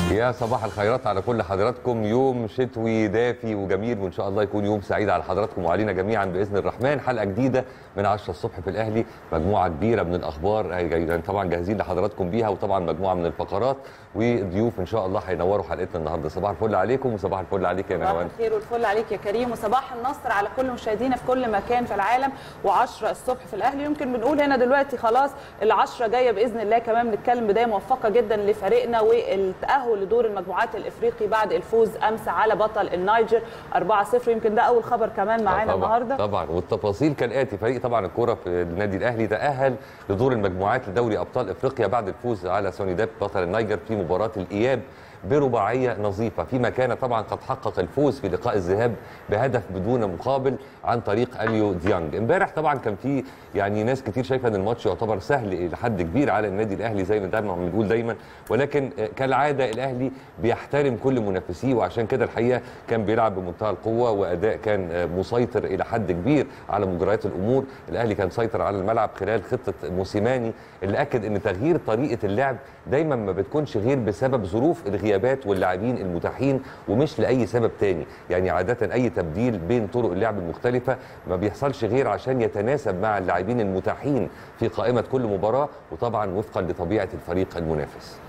يا صباح الخيرات على كل حضراتكم يوم شتوي دافي وجميل وان شاء الله يكون يوم سعيد على حضراتكم وعلينا جميعا باذن الرحمن حلقه جديده من 10 الصبح في الاهلي مجموعه كبيره من الاخبار يعني طبعا جاهزين لحضراتكم بيها وطبعا مجموعه من الفقرات وضيوف ان شاء الله هينوروا حلقتنا النهارده صباح الفل عليكم وصباح الفل عليك يا صباح نهوان الخير والفل عليك يا كريم وصباح النصر على كل مشاهدينا في كل مكان في العالم و10 الصبح في الاهلي يمكن بنقول هنا دلوقتي خلاص ال10 جايه باذن الله كمان بنتكلم بدايه موفقه جدا لفريقنا والتاهل لدور المجموعات الافريقي بعد الفوز امس علعلى بطل النيجر 4-0 يمكن ده اول خبر كمان معانا طبعا النهارده طبعا والتفاصيل كالاتي فريق طبعا الكوره في النادي الاهلي تاهل لدور المجموعات لدوري ابطال افريقيا بعد الفوز على سونيداب بطل النيجر في مباراه الاياب برباعيه نظيفه فيما كان طبعا قد حقق الفوز في لقاء الذهاب بهدف بدون مقابل عن طريق اليو ديانج امبارح طبعا كان في يعني ناس كتير شايفه ان الماتش يعتبر سهل لحد كبير على النادي الاهلي زي ما دايما بنقول دايما ولكن كالعاده الاهلي بيحترم كل منافسيه وعشان كده الحقيقه كان بيلعب بمنتهى القوه واداء كان مسيطر الى حد كبير على مجريات الامور الاهلي كان سيطر على الملعب خلال خطه موسيماني اللي اكد ان تغيير طريقه اللعب دايما ما بتكونش غير بسبب ظروف الغيابات واللاعبين المتاحين ومش لاي سبب تاني يعني عاده اي تبديل بين طرق اللعب المختلفه ما بيحصلش غير عشان يتناسب مع اللاعبين المتاحين في قائمه كل مباراه وطبعا وفقا لطبيعه الفريق المنافس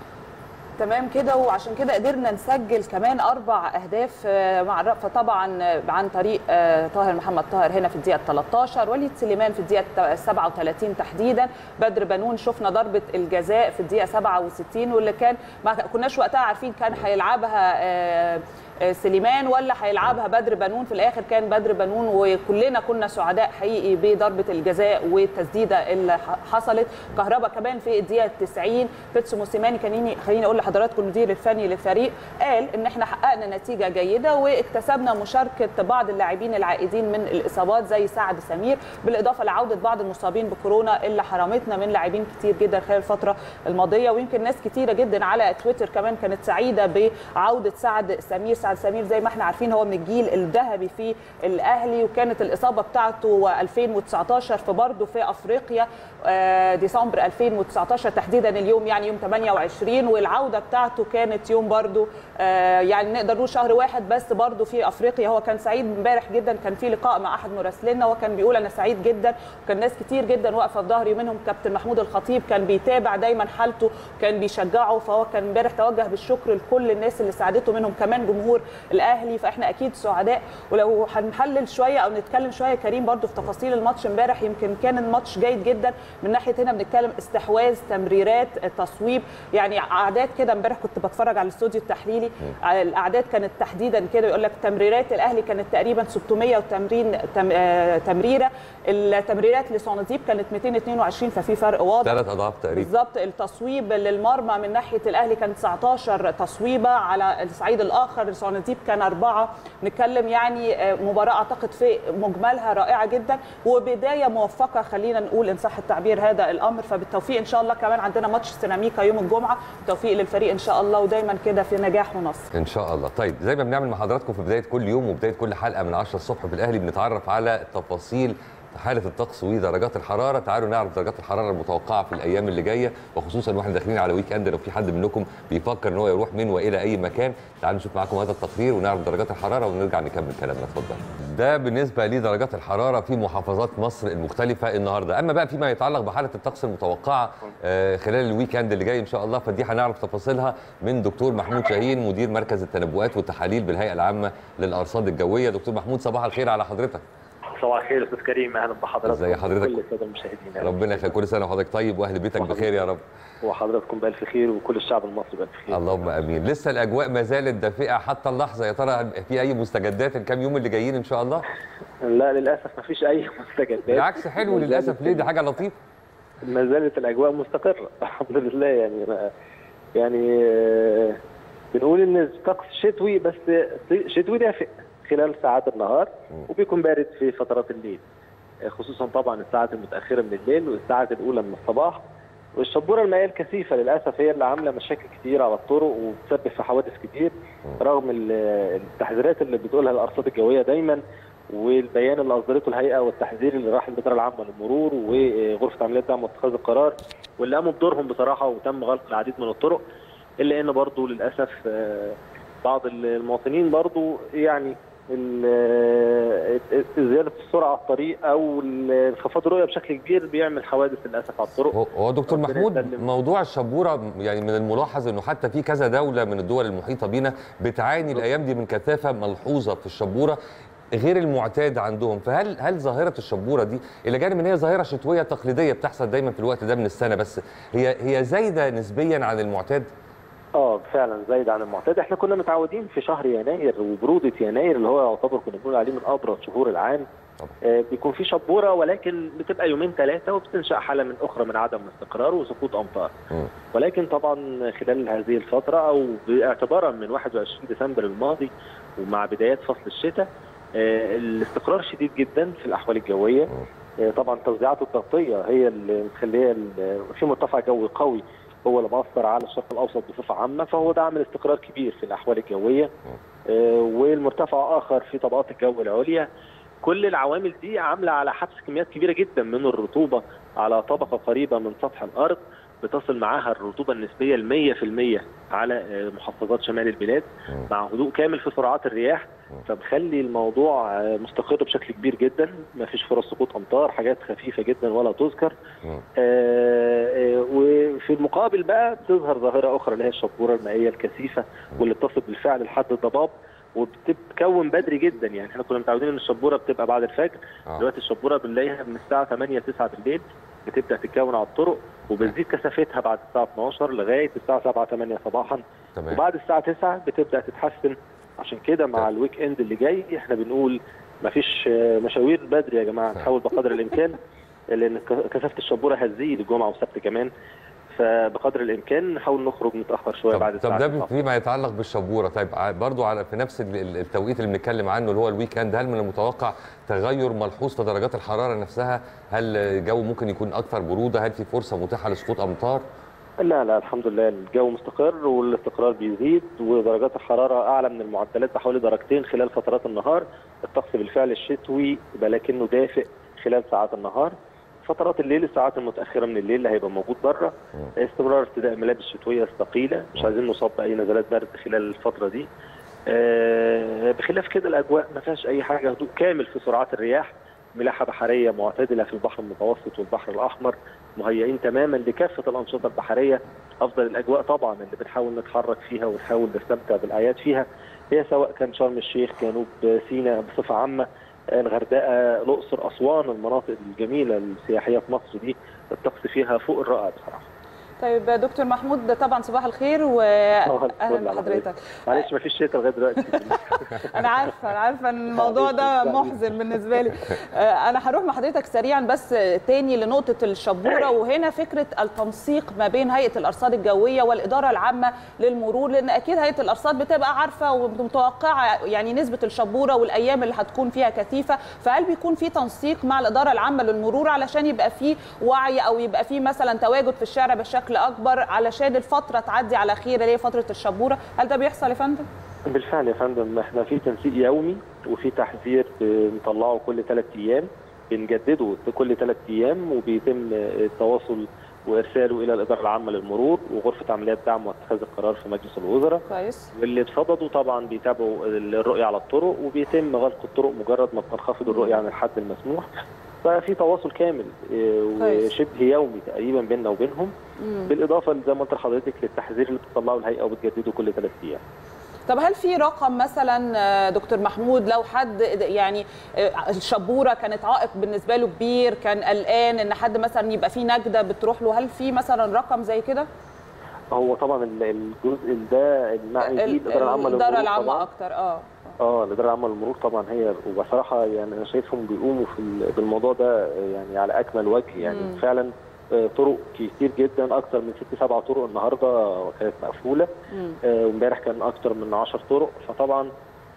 تمام كده وعشان كده قدرنا نسجل كمان اربع اهداف مع الرأفه طبعا عن طريق طاهر محمد طاهر هنا في الدقيقه 13 وليد سليمان في الدقيقه 37 تحديدا بدر بنون شفنا ضربه الجزاء في الدقيقه 67 واللي كان ما كناش وقتها عارفين كان هيلعبها سليمان ولا هيلعبها بدر بنون في الاخر كان بدر بنون وكلنا كنا سعداء حقيقي بضربه الجزاء والتسديده اللي حصلت كهربا كمان في الدقيقه 90 بيتسو موسيماني كان خليني اقول لحضراتكم المدير الفني للفريق قال ان احنا حققنا نتيجه جيده واكتسبنا مشاركه بعض اللاعبين العائدين من الاصابات زي سعد سمير بالاضافه لعوده بعض المصابين بكورونا اللي حرمتنا من لاعبين كتير جدا خلال الفتره الماضيه ويمكن ناس كتيره جدا على تويتر كمان كانت سعيده بعوده سعد سمير سعد سمير زي ما احنا عارفين هو من الجيل الذهبي في الاهلي وكانت الاصابه بتاعته 2019 في برضه في افريقيا ديسمبر 2019 تحديدا اليوم يعني يوم 28 والعوده بتاعته كانت يوم برضه يعني نقدر نقول شهر واحد بس برضه في افريقيا هو كان سعيد امبارح جدا كان في لقاء مع احد مراسلينا وكان بيقول انا سعيد جدا وكان ناس كتير جدا واقفه في ظهري منهم كابتن محمود الخطيب كان بيتابع دايما حالته كان بيشجعه فهو كان امبارح توجه بالشكر لكل الناس اللي ساعدته منهم كمان جمهور الاهلي فاحنا اكيد سعداء ولو هنحلل شويه او نتكلم شويه كريم برضو في تفاصيل الماتش امبارح يمكن كان الماتش جيد جدا من ناحيه هنا بنتكلم استحواذ تمريرات تصويب يعني اعداد كده امبارح كنت بتفرج على الاستوديو التحليلي الاعداد كانت تحديدا كده يقول لك تمريرات الاهلي كانت تقريبا 680 تمريره التمريرات لصناديب كانت 222 ففي فرق واضح ثلاث اضعاف تقريبا بالظبط التصويب للمرمى من ناحيه الاهلي كانت 19 تصويبه على الصعيد الاخر صناديب كان أربعة نتكلم يعني مباراة أعتقد في مجملها رائعة جدا وبداية موفقة خلينا نقول إن صح التعبير هذا الأمر فبالتوفيق إن شاء الله كمان عندنا ماتش سيراميكا يوم الجمعة توفيق للفريق إن شاء الله ودايما كده في نجاح ونصر ان شاء الله طيب زي ما بنعمل مع حضراتكم في بدايه كل يوم وبدايه كل حلقه من 10 الصبح في الاهلي بنتعرف على تفاصيل حاله الطقس ودرجات الحراره تعالوا نعرف درجات الحراره المتوقعه في الايام اللي جايه وخصوصا واحنا داخلين على ويك اند لو في حد منكم بيفكر ان هو يروح من والى اي مكان تعالوا نشوف معاكم هذا التقرير ونعرف درجات الحراره ونرجع نكمل كلامنا اتفضل ده بالنسبه لدرجات الحراره في محافظات مصر المختلفه النهارده اما بقى فيما يتعلق بحاله الطقس المتوقعه خلال الويك اند اللي جاي ان شاء الله فدي هنعرف تفاصيلها من دكتور محمود شاهين مدير مركز التنبؤات والتحاليل بالهيئه العامه للارصاد الجويه دكتور محمود صباح الخير على حضرتك صباح الخير استاذ كريم اهلا بحضرتك ازي حضرتك كل الساده المشاهدين ربنا يخليك كل سنه وحضرتك طيب واهل بيتك بخير يا رب وحضراتكم بالف خير وكل الشعب المصري بالف خير اللهم امين لسه الاجواء ما زالت دافئه حتى اللحظه يا ترى في اي مستجدات الكام يوم اللي جايين ان شاء الله لا للاسف ما فيش اي مستجدات بالعكس حلو للاسف ليه دي حاجه لطيفه ما زالت الاجواء مستقره الحمد لله يعني يعني بنقول ان الطقس شتوي بس شتوي دافئ خلال ساعات النهار وبيكون بارد في فترات الليل خصوصا طبعا الساعات المتاخره من الليل والساعات الاولى من الصباح والشبوره المائيه الكثيفه للاسف هي اللي عامله مشاكل كتير على الطرق وبتسبب في حوادث كتير رغم التحذيرات اللي بتقولها الارصاد الجويه دايما والبيان اللي اصدرته الهيئه والتحذير اللي راح الاداره العامه للمرور وغرفه عمليات دعم واتخاذ القرار واللي قاموا بدورهم بصراحه وتم غلق العديد من الطرق الا ان برضو للاسف آه، بعض المواطنين برضو يعني ال- آه، زياده السرعه على الطريق او انخفاض الرؤيه بشكل كبير بيعمل حوادث للاسف على الطرق هو هو دكتور ربنا محمود يسلم. موضوع الشبوره يعني من الملاحظ انه حتى في كذا دوله من الدول المحيطه بينا بتعاني الايام دي من كثافه ملحوظه في الشبوره غير المعتاد عندهم فهل هل ظاهره الشبوره دي الى جانب ان هي ظاهره شتويه تقليديه بتحصل دايما في الوقت ده من السنه بس هي هي زايده نسبيا عن المعتاد اه فعلا زايد عن المعتاد احنا كنا متعودين في شهر يناير وبروده يناير اللي هو يعتبر كنا بنقول عليه من ابرد شهور العام طبعا. آه بيكون في شبوره ولكن بتبقى يومين ثلاثه وبتنشا حاله من اخرى من عدم الاستقرار وسقوط امطار مم. ولكن طبعا خلال هذه الفتره او باعتبارا من 21 ديسمبر الماضي ومع بدايات فصل الشتاء آه الاستقرار شديد جدا في الاحوال الجويه آه طبعا التوزيعات الضغطيه هي اللي مخليه ال- في مرتفع جوي قوي هو اللي مأثر على الشرق الاوسط بصفه عامه فهو ده عامل استقرار كبير في الاحوال الجويه آه، والمرتفع اخر في طبقات الجو العليا كل العوامل دي عامله على حبس كميات كبيره جدا من الرطوبه على طبقه قريبه من سطح الارض بتصل معاها الرطوبه النسبيه ل 100% على آه، محافظات شمال البلاد مم. مع هدوء كامل في سرعات الرياح فمخلي الموضوع آه، مستقر بشكل كبير جدا ما فيش فرص سقوط امطار حاجات خفيفه جدا ولا تذكر مم. آه، آه، وفي المقابل بقى بتظهر ظاهره اخرى اللي هي الشبوره المائيه الكثيفه واللي بتصل بالفعل لحد الضباب وبتتكون بدري جدا يعني احنا كنا متعودين ان الشبوره بتبقى بعد الفجر آه. دلوقتي الشبوره بنلاقيها من الساعه 8 9 بالليل بتبدا تتكون على الطرق وبتزيد كثافتها بعد الساعه 12 لغايه الساعه 7 8 صباحا تمام وبعد الساعه 9 بتبدا تتحسن عشان كده مع طيب. الويك اند اللي جاي احنا بنقول مفيش آه، مشاوير بدري يا جماعه نحاول بقدر الامكان لان ك- كثافه الشبوره هتزيد الجمعه والسبت كمان فبقدر الامكان نحاول نخرج متاخر شويه بعد طب, طب الساعه ده 9. فيما يتعلق بالشبوره طيب ع- برضو على في نفس ال- ال- التوقيت اللي بنتكلم عنه اللي هو الويك اند هل من المتوقع تغير ملحوظ في درجات الحراره نفسها هل الجو ممكن يكون اكثر بروده هل في فرصه متاحه لسقوط امطار لا لا الحمد لله الجو مستقر والاستقرار بيزيد ودرجات الحراره اعلى من المعدلات بحوالي درجتين خلال فترات النهار الطقس بالفعل الشتوي ولكنه دافئ خلال ساعات النهار فترات الليل الساعات المتاخره من الليل اللي هيبقى موجود بره استمرار ارتداء ملابس شتويه ثقيله مش عايزين نصاب باي نزلات برد خلال الفتره دي آه، بخلاف كده الاجواء ما فيهاش اي حاجه هدوء كامل في سرعات الرياح ملاحه بحريه معتدله في البحر المتوسط والبحر الاحمر مهيئين تماما لكافه الانشطه البحريه افضل الاجواء طبعا اللي بنحاول نتحرك فيها ونحاول نستمتع بالاعياد فيها هي سواء كان شرم الشيخ جنوب سيناء بصفه عامه الغردقه الاقصر اسوان المناطق الجميله السياحيه في مصر دي الطقس فيها فوق الرائع بصراحه طيب دكتور محمود ده طبعا صباح الخير الفل واهلا على بحضرتك معلش ما فيش شتاء لغايه دلوقتي انا عارفه انا عارفه ان الموضوع ده محزن بالنسبه لي آه، انا هروح مع حضرتك سريعا بس تاني لنقطه الشبوره وهنا فكره التنسيق ما بين هيئه الارصاد الجويه والاداره العامه للمرور لان اكيد هيئه الارصاد بتبقى عارفه ومتوقعه يعني نسبه الشبوره والايام اللي هتكون فيها كثيفه فهل بيكون في تنسيق مع الاداره العامه للمرور علشان يبقى في وعي او يبقى في مثلا تواجد في الشارع بشكل اكبر علشان الفتره تعدي على خير اللي هي فتره الشبوره هل ده بيحصل يا فندم؟ بالفعل يا فندم احنا في تنسيق يومي وفي تحذير بنطلعه كل ثلاث ايام بنجدده كل ثلاث ايام وبيتم التواصل وارساله الى الاداره العامه للمرور وغرفه عمليات دعم واتخاذ القرار في مجلس الوزراء كويس واللي بصدده طبعا بيتابعوا الرؤيه على الطرق وبيتم غلق الطرق مجرد ما بتنخفض الرؤيه عن الحد المسموح ففي تواصل كامل اه، كويس. وشبه يومي تقريبا بيننا وبينهم بالاضافه زي ما قلت لحضرتك للتحذير اللي بتطلعه الهيئه وبتجدده كل ثلاث ايام طب هل في رقم مثلا آه، دكتور محمود لو حد يعني آه، الشبوره كانت عائق بالنسبه له كبير كان قلقان ان حد مثلا يبقى في نجده بتروح له هل في مثلا رقم زي كده؟ هو طبعا ال- الجزء ده المعني فيه ال- الاداره العامه الاداره للمرور العامه طبعاً. اكتر اه اه الاداره العامه للمرور طبعا هي وبصراحه يعني انا شايفهم بيقوموا في ال- بالموضوع ده يعني على اكمل وجه يعني مم. فعلا آه، طرق كتير جدا اكتر من ست سبع طرق النهارده كانت مقفوله مم. آه، وامبارح كان اكتر من 10 طرق فطبعا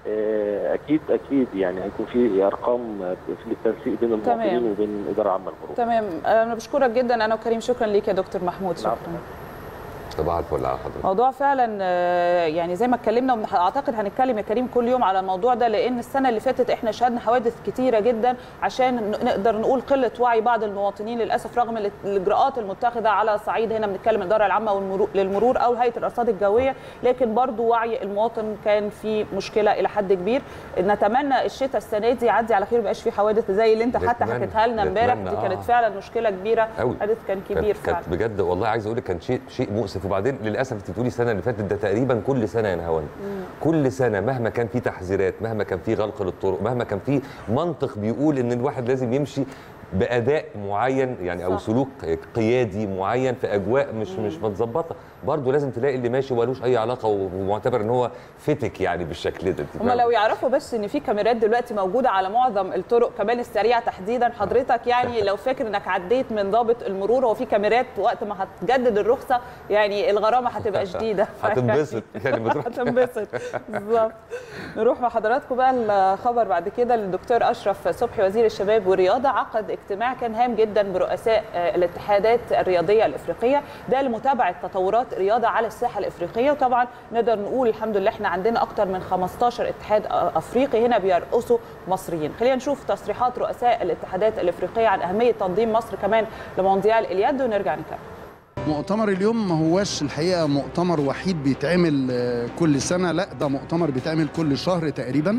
آه، اكيد اكيد يعني هيكون في ارقام آه، في التنسيق بين المواطنين تمام. وبين الاداره العامه للمرور تمام انا بشكرك جدا انا وكريم شكرا ليك يا دكتور محمود العفو. شكرا صباح الفل على حضرتك موضوع فعلا آه، يعني زي ما اتكلمنا ومن- اعتقد هنتكلم يا كريم كل يوم على الموضوع ده لان السنه اللي فاتت احنا شهدنا حوادث كتيره جدا عشان ن- نقدر نقول قله وعي بعض المواطنين للاسف رغم ال- الاجراءات المتخذه على صعيد هنا بنتكلم الاداره العامه والمرو- للمرور او هيئه الارصاد الجويه لكن برضو وعي المواطن كان في مشكله الى حد كبير نتمنى الشتاء السنه دي يعدي على خير ما يبقاش في حوادث زي اللي انت حتى نتمنى. حكيتها لنا امبارح نتمنى، دي كانت آه. فعلا مشكله كبيره أوي. حادث كان كبير كانت, فعلا كانت بجد والله عايز اقول لك كان شيء شيء مؤسف وبعدين للاسف انت بتقولي السنه اللي فاتت ده تقريبا كل سنه يا نهاوند كل سنه مهما كان في تحذيرات مهما كان في غلق للطرق مهما كان في منطق بيقول ان الواحد لازم يمشي باداء معين يعني او صح. سلوك قيادي معين في اجواء مش مش متظبطه برضه لازم تلاقي اللي ماشي ملوش اي علاقه ومعتبر ان هو فتك يعني بالشكل ده أنت هم فاهمة؟ لو يعرفوا بس ان في كاميرات دلوقتي موجوده على معظم الطرق كمان السريعه تحديدا حضرتك يعني لو فاكر انك عديت من ضابط المرور هو في كاميرات وقت ما هتجدد الرخصه يعني الغرامه هتبقى شديده هتنبسط يعني بتروح هتنبسط بالظبط نروح مع حضراتكم بقى الخبر بعد كده للدكتور اشرف صبحي وزير الشباب والرياضه عقد اجتماع كان هام جدا برؤساء آه، الاتحادات الرياضيه الافريقيه ده لمتابعه تطورات الرياضه على الساحه الافريقيه وطبعا نقدر نقول الحمد لله احنا عندنا اكتر من 15 اتحاد آه، افريقي هنا بيرقصوا مصريين خلينا نشوف تصريحات رؤساء الاتحادات الافريقيه عن اهميه تنظيم مصر كمان لمونديال اليد ونرجع نكمل مؤتمر اليوم ما هواش الحقيقه مؤتمر وحيد بيتعمل آه، كل سنه لا ده مؤتمر بيتعمل كل شهر تقريبا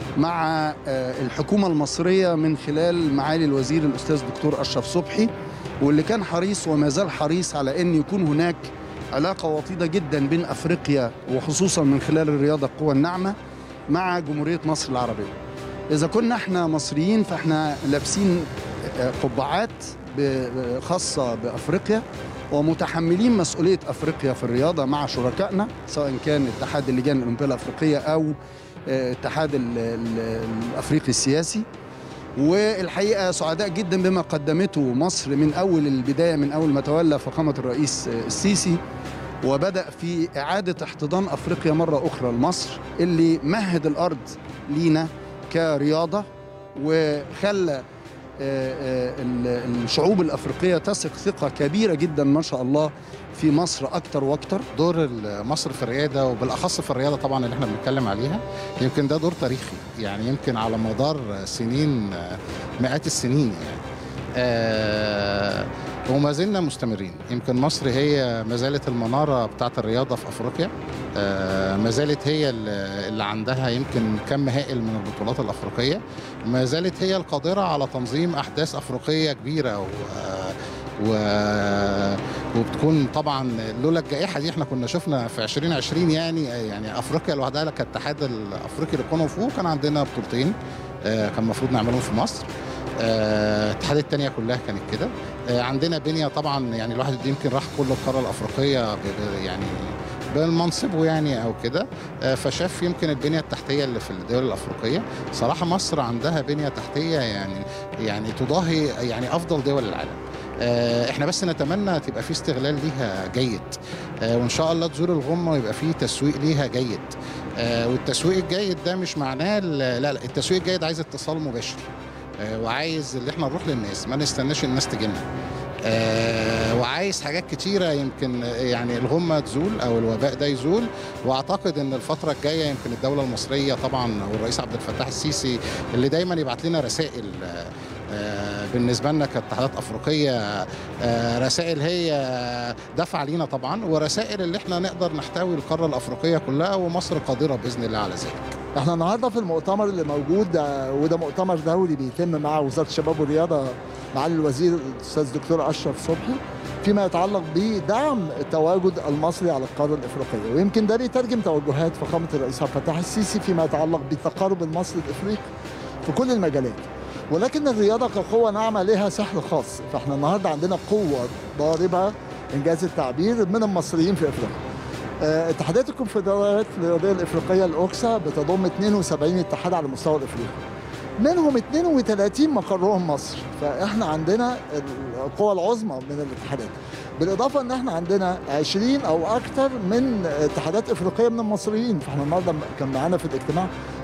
مع آه، الحكومه المصريه من خلال معالي الوزير الاستاذ دكتور اشرف صبحي واللي كان حريص وما زال حريص على ان يكون هناك علاقه وطيده جدا بين افريقيا وخصوصا من خلال الرياضه القوى الناعمه مع جمهوريه مصر العربيه. اذا كنا احنا مصريين فاحنا لابسين آه، قبعات ب- خاصه بافريقيا ومتحملين مسؤوليه افريقيا في الرياضه مع شركائنا سواء كان اتحاد اللجان الاولمبيه الافريقيه او آه، اتحاد ال- ال- الافريقي السياسي والحقيقه سعداء جدا بما قدمته مصر من اول البدايه من اول ما تولى فخامه الرئيس آه، السيسي وبدا في اعاده احتضان افريقيا مره اخرى لمصر اللي مهد الارض لينا كرياضه وخلى آه، آه، ال- الشعوب الافريقيه تثق ثقه كبيره جدا ما شاء الله في مصر اكتر واكتر دور مصر في الرياده وبالاخص في الرياضه طبعا اللي احنا بنتكلم عليها يمكن ده دور تاريخي يعني يمكن على مدار سنين مئات السنين يعني آه وما زلنا مستمرين يمكن مصر هي ما زالت المناره بتاعه الرياضه في افريقيا آه ما زالت هي اللي اللي عندها يمكن كم هائل من البطولات الافريقيه ما زالت هي القادره على تنظيم احداث افريقيه كبيره و و... وبتكون طبعا لولا الجائحه دي احنا كنا شفنا في 2020 يعني يعني افريقيا لوحدها كالاتحاد الافريقي للكونغ فو كان عندنا بطولتين آه، كان المفروض نعملهم في مصر آه، الاتحادات التانية كلها كانت كده آه، عندنا بنية طبعا يعني الواحد يمكن راح كل القارة الأفريقية ب- ب- يعني بمنصبه يعني او كده آه، فشاف يمكن البنيه التحتيه اللي في الدول الافريقيه صراحه مصر عندها بنيه تحتيه يعني يعني تضاهي يعني افضل دول العالم آه، احنا بس نتمنى تبقى في استغلال ليها جيد آه، وان شاء الله تزور الغمه ويبقى في تسويق ليها جيد آه، والتسويق الجيد ده مش معناه ال- لا لا التسويق الجيد عايز اتصال مباشر آه، وعايز اللي احنا نروح للناس ما نستناش الناس تجيلنا آه، وعايز حاجات كتيرة يمكن آه، يعني الغمة تزول أو الوباء ده يزول وأعتقد إن الفترة الجاية يمكن الدولة المصرية طبعا والرئيس عبد الفتاح السيسي اللي دايما يبعت لنا رسائل آه، آه، بالنسبة لنا كاتحادات أفريقية آه، رسائل هي دفع لينا طبعا ورسائل اللي احنا نقدر نحتوي القارة الأفريقية كلها ومصر قادرة بإذن الله على ذلك احنا النهارده في المؤتمر اللي موجود آه، وده مؤتمر دولي بيتم مع وزاره الشباب والرياضه معالي الوزير الاستاذ دكتور اشرف صبحي فيما يتعلق بدعم التواجد المصري على القاره الافريقيه ويمكن ده بيترجم توجهات فخامه الرئيس عبد الفتاح السيسي فيما يتعلق بالتقارب المصري الافريقي في كل المجالات ولكن الرياضه كقوه ناعمه لها سحر خاص فاحنا النهارده عندنا قوه ضاربه انجاز التعبير من المصريين في افريقيا آه، اتحادات الكونفدراليات الرياضيه الافريقيه الاوكسا بتضم 72 اتحاد على المستوى الافريقي منهم 32 مقرهم مصر فاحنا عندنا القوى العظمى من الاتحادات بالاضافه ان احنا عندنا 20 او اكثر من اتحادات افريقيه من المصريين فاحنا النهارده كان معانا في الاجتماع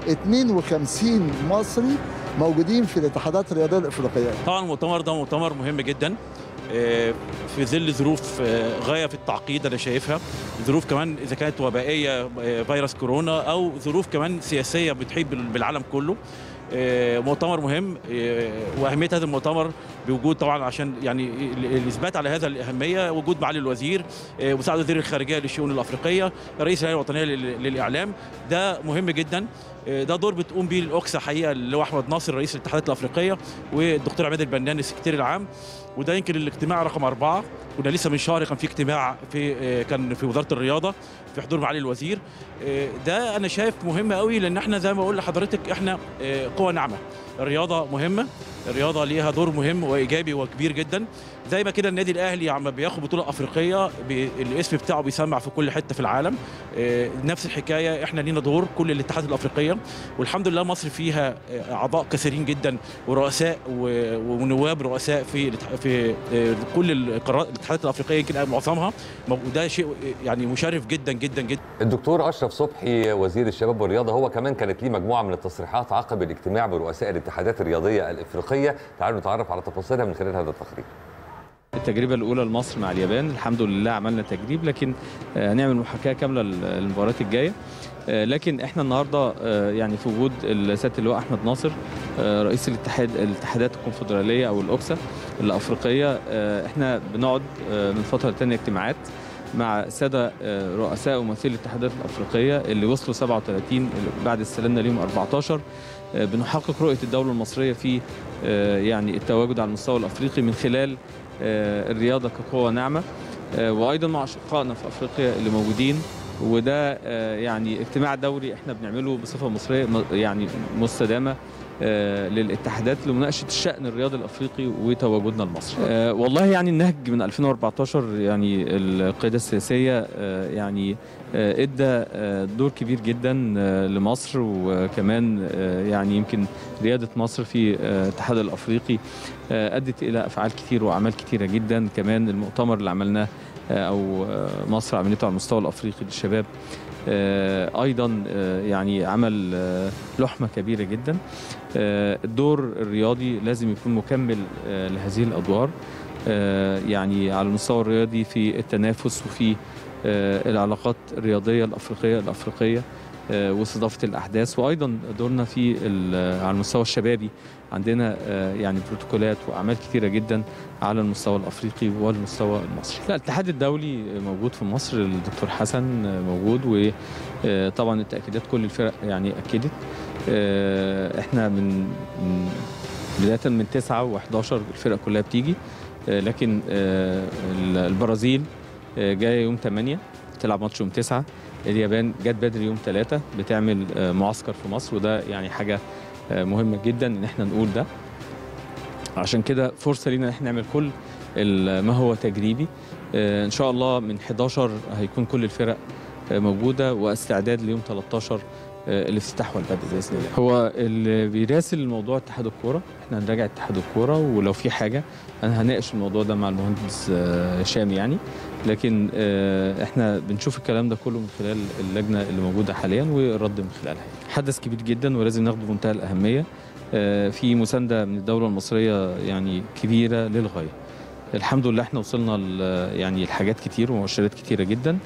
52 مصري موجودين في الاتحادات الرياضيه الافريقيه طبعا المؤتمر ده مؤتمر مهم جدا آه، في ظل ظروف آه، غايه في التعقيد انا شايفها ظروف كمان اذا كانت وبائيه آه، فيروس كورونا او ظروف كمان سياسيه بتحيط بال- بالعالم كله آه، مؤتمر مهم آه، واهميه هذا المؤتمر بوجود طبعا عشان يعني ال- الاثبات على هذا الاهميه وجود معالي الوزير آه، مساعد وزير الخارجيه للشؤون الافريقيه رئيس الهيئه الوطنيه لل- للاعلام ده مهم جدا آه، ده دور بتقوم بيه الاوكسا حقيقه اللي هو احمد ناصر رئيس الاتحادات الافريقيه والدكتور عماد البنان السكرتير العام وده يمكن الاجتماع رقم أربعة كنا لسه من شهر كان في اجتماع في آه، كان في وزارة الرياضة في حضور معالي الوزير آه، ده أنا شايف مهم قوي لأن احنا زي ما بقول لحضرتك احنا آه، قوة ناعمة الرياضة مهمة الرياضة ليها دور مهم وإيجابي وكبير جدا زي ما كده النادي الأهلي عم بياخد بطولة أفريقية بي- الاسم بتاعه بيسمع في كل حتة في العالم آه، نفس الحكاية احنا لينا دور كل الاتحادات الأفريقية والحمد لله مصر فيها آه، أعضاء كثيرين جدا ورؤساء و- ونواب رؤساء في الاتح- في آه، كل القارات الاتحادات الافريقيه يمكن معظمها وده شيء يعني مشرف جدا جدا جدا الدكتور اشرف صبحي وزير الشباب والرياضه هو كمان كانت ليه مجموعه من التصريحات عقب الاجتماع برؤساء الاتحادات الرياضيه الافريقيه تعالوا نتعرف على تفاصيلها من خلال هذا التقرير التجربة الأولى لمصر مع اليابان الحمد لله عملنا تجريب لكن آه، هنعمل محاكاة كاملة للمباريات الجاية آه، لكن احنا النهارده آه، يعني في وجود سياده اللواء احمد ناصر آه، رئيس الاتحاد الاتحادات الكونفدراليه او الاوكسا الافريقيه آه، احنا بنقعد آه، من فتره لتانية اجتماعات مع الساده آه، رؤساء وممثلي الاتحادات الافريقيه اللي وصلوا 37 بعد استلمنا ليهم 14 آه، بنحقق رؤيه الدوله المصريه في آه، يعني التواجد على المستوى الافريقي من خلال آه، الرياضه كقوه ناعمه آه، وايضا مع اشقائنا في افريقيا اللي موجودين وده آه، يعني اجتماع دوري احنا بنعمله بصفه مصريه م- يعني مستدامه آه، للاتحادات لمناقشه الشان الرياضي الافريقي وتواجدنا المصري. آه، والله يعني النهج من 2014 يعني القياده السياسيه آه، يعني آه، ادى آه، دور كبير جدا آه، لمصر وكمان آه، يعني يمكن رياده مصر في آه، الاتحاد الافريقي آه، ادت الى افعال كتير واعمال كتيره جدا كمان المؤتمر اللي عملناه آه، او آه، مصر عملته على المستوى الافريقي للشباب آه، ايضا آه، يعني عمل آه، لحمه كبيره جدا آه، الدور الرياضي لازم يكون مكمل آه، لهذه الادوار آه، يعني على المستوى الرياضي في التنافس وفي آه، العلاقات الرياضيه الافريقيه الافريقيه آه، واستضافه الاحداث وايضا دورنا في ال- على المستوى الشبابي عندنا آه، يعني بروتوكولات واعمال كثيره جدا على المستوى الافريقي والمستوى المصري. لا الاتحاد الدولي موجود في مصر الدكتور حسن موجود وطبعا التاكيدات كل الفرق يعني اكدت آه، احنا من من بدايه من 9 و11 الفرق كلها بتيجي آه، لكن آه، البرازيل آه، جايه يوم 8 تلعب ماتش يوم 9 اليابان جت بدري يوم 3 بتعمل آه، معسكر في مصر وده يعني حاجه آه، مهمه جدا ان احنا نقول ده عشان كده فرصه لينا ان احنا نعمل كل ال- ما هو تجريبي آه، ان شاء الله من 11 هيكون كل الفرق آه، موجوده واستعداد ليوم 13 آه، الافتتاح والبدء باذن الله. هو اللي بيراسل الموضوع اتحاد الكوره، احنا هنراجع اتحاد الكوره ولو في حاجه انا هناقش الموضوع ده مع المهندس آه، هشام يعني لكن آه، احنا بنشوف الكلام ده كله من خلال اللجنه اللي موجوده حاليا والرد من خلالها. حدث كبير جدا ولازم ناخده بمنتهى الاهميه. آه، في مسانده من الدوله المصريه يعني كبيره للغايه. الحمد لله احنا وصلنا ل- يعني لحاجات كتير ومؤشرات كتيره جدا.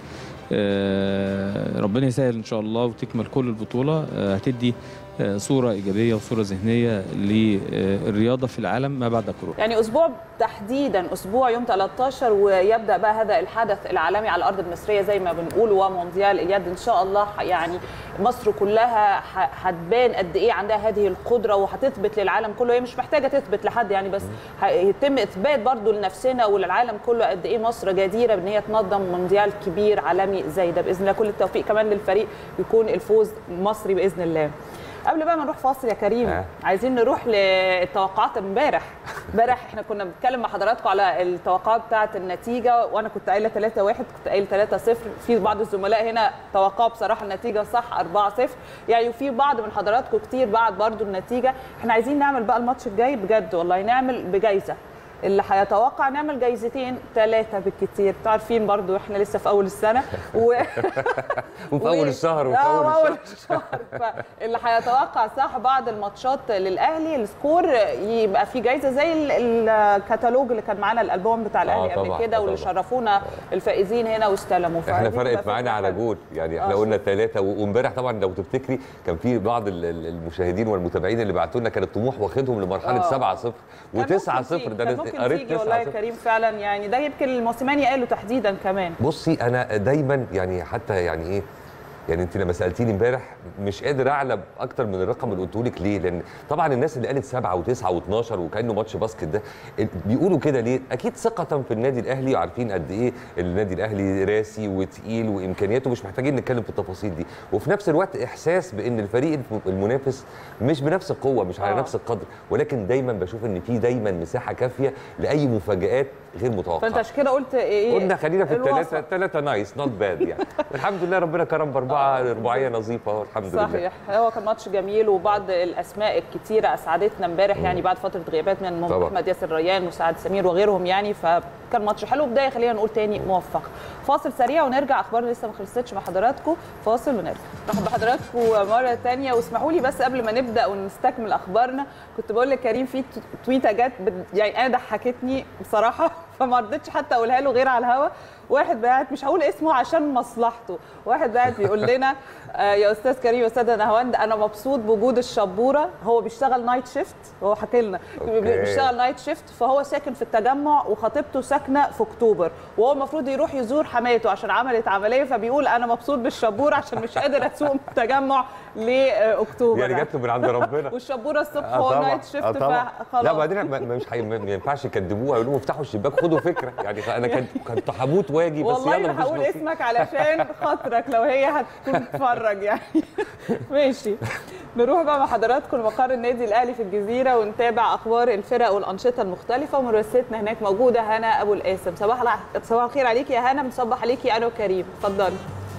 آه، ربنا يسهل ان شاء الله وتكمل كل البطوله آه، هتدي آه، صوره ايجابيه وصوره ذهنيه للرياضه في العالم ما بعد كورونا. يعني اسبوع تحديدا اسبوع يوم 13 ويبدا بقى هذا الحدث العالمي على الارض المصريه زي ما بنقول ومونديال اليد ان شاء الله ح- يعني مصر كلها ح- هتبان قد ايه عندها هذه القدره وهتثبت للعالم كله هي مش محتاجه تثبت لحد يعني بس هيتم اثبات برضو لنفسنا وللعالم كله قد ايه مصر جديره بان هي تنظم مونديال كبير عالمي زي ده باذن الله كل التوفيق كمان للفريق يكون الفوز مصري باذن الله قبل بقى ما نروح فاصل يا كريم آه. عايزين نروح للتوقعات امبارح امبارح احنا كنا بنتكلم مع حضراتكم على التوقعات بتاعه النتيجه وانا كنت قايله 3 1 كنت قايل 3 0 في بعض الزملاء هنا توقعوا بصراحه النتيجه صح 4 0 يعني وفي بعض من حضراتكم كتير بعد برضو النتيجه احنا عايزين نعمل بقى الماتش الجاي بجد والله نعمل بجائزه اللي هيتوقع نعمل جايزتين ثلاثه بالكتير تعرفين برضو احنا لسه في اول السنه و... وفي اول الشهر وفي آه، اول وأول الشهر الشهر فاللي هيتوقع صح بعض الماتشات للاهلي السكور يبقى في جايزه زي ال- الكتالوج اللي كان معانا الالبوم بتاع الاهلي طبعاً، قبل كده واللي طبعاً. شرفونا الفائزين هنا واستلموا احنا فدي فرقت بتبقى معانا فكرة على حلوة. جول يعني احنا آه، قلنا ثلاثه وامبارح طبعا لو تفتكري كان في بعض ال- ال- المشاهدين والمتابعين اللي بعتوا لنا كان الطموح واخدهم لمرحله آه. 7 0 كان و9 ممكن 0 تيجي- ده كان أنا ممكن قريت تيجي 9 والله يا 0 كريم فعلا يعني ده يمكن الموسيماني قاله تحديدا كمان بصي انا دايما يعني حتى يعني ايه يعني انت لما سالتيني امبارح مش قادر اعلم اكتر من الرقم اللي قلته لك ليه؟ لان طبعا الناس اللي قالت سبعه وتسعه و12 وكانه ماتش باسكت ده بيقولوا كده ليه؟ اكيد ثقه في النادي الاهلي وعارفين قد ايه النادي الاهلي راسي وتقيل وامكانياته مش محتاجين نتكلم في التفاصيل دي، وفي نفس الوقت احساس بان الفريق المنافس مش بنفس القوه مش على آه. نفس القدر ولكن دايما بشوف ان في دايما مساحه كافيه لاي مفاجات غير متوقعه فانت عشان كده قلت ايه قلنا خلينا في الوسط. الثلاثه الثلاثه نايس نوت باد يعني الحمد لله ربنا كرم باربعه آه. رباعيه نظيفه اهو الحمد لله صحيح هو كان ماتش جميل وبعض الاسماء الكتيره اسعدتنا امبارح يعني بعد فتره غيابات من طبعا. احمد ياسر ريان وسعد سمير وغيرهم يعني فكان ماتش حلو بدايه خلينا نقول تاني موفق فاصل سريع ونرجع اخبار لسه ما خلصتش مع حضراتكم فاصل ونرجع نرحب بحضراتكم مره تانية واسمحوا لي بس قبل ما نبدا ونستكمل اخبارنا كنت بقول لكريم في تويته جت بت- يعني انا ضحكتني بصراحه فما رضيتش حتى اقولها له غير على الهوا واحد بعت مش هقول اسمه عشان مصلحته واحد بعت بيقول لنا آه يا استاذ كريم يا استاذ نهاوند انا مبسوط بوجود الشبوره هو بيشتغل نايت شيفت هو حكى لنا أوكي. بيشتغل نايت شيفت فهو ساكن في التجمع وخطيبته ساكنه في اكتوبر وهو المفروض يروح يزور حماته عشان عملت عمليه فبيقول انا مبسوط بالشبوره عشان مش قادر اسوق من التجمع لاكتوبر يعني جات له من عند ربنا والشبوره الصبح آه هو طبعاً، نايت آه شيفت طبعاً. فخلاص لا بعدين ما ما- مش حي... ما ما ينفعش يكدبوها يقولوا لهم افتحوا الشباك خدوا فكره يعني انا كنت كنت هموت واجي بس والله يلا انا مفيش هقول نصيب. اسمك علشان خاطرك لو هي هتكون تتفرج يعني ماشي نروح بقى مع حضراتكم مقر النادي الاهلي في الجزيره ونتابع اخبار الفرق والانشطه المختلفه ومراسلتنا هناك موجوده هنا ابو القاسم صباح الع- صباح الخير عليكي يا هنا مصبح عليكي انا وكريم اتفضلي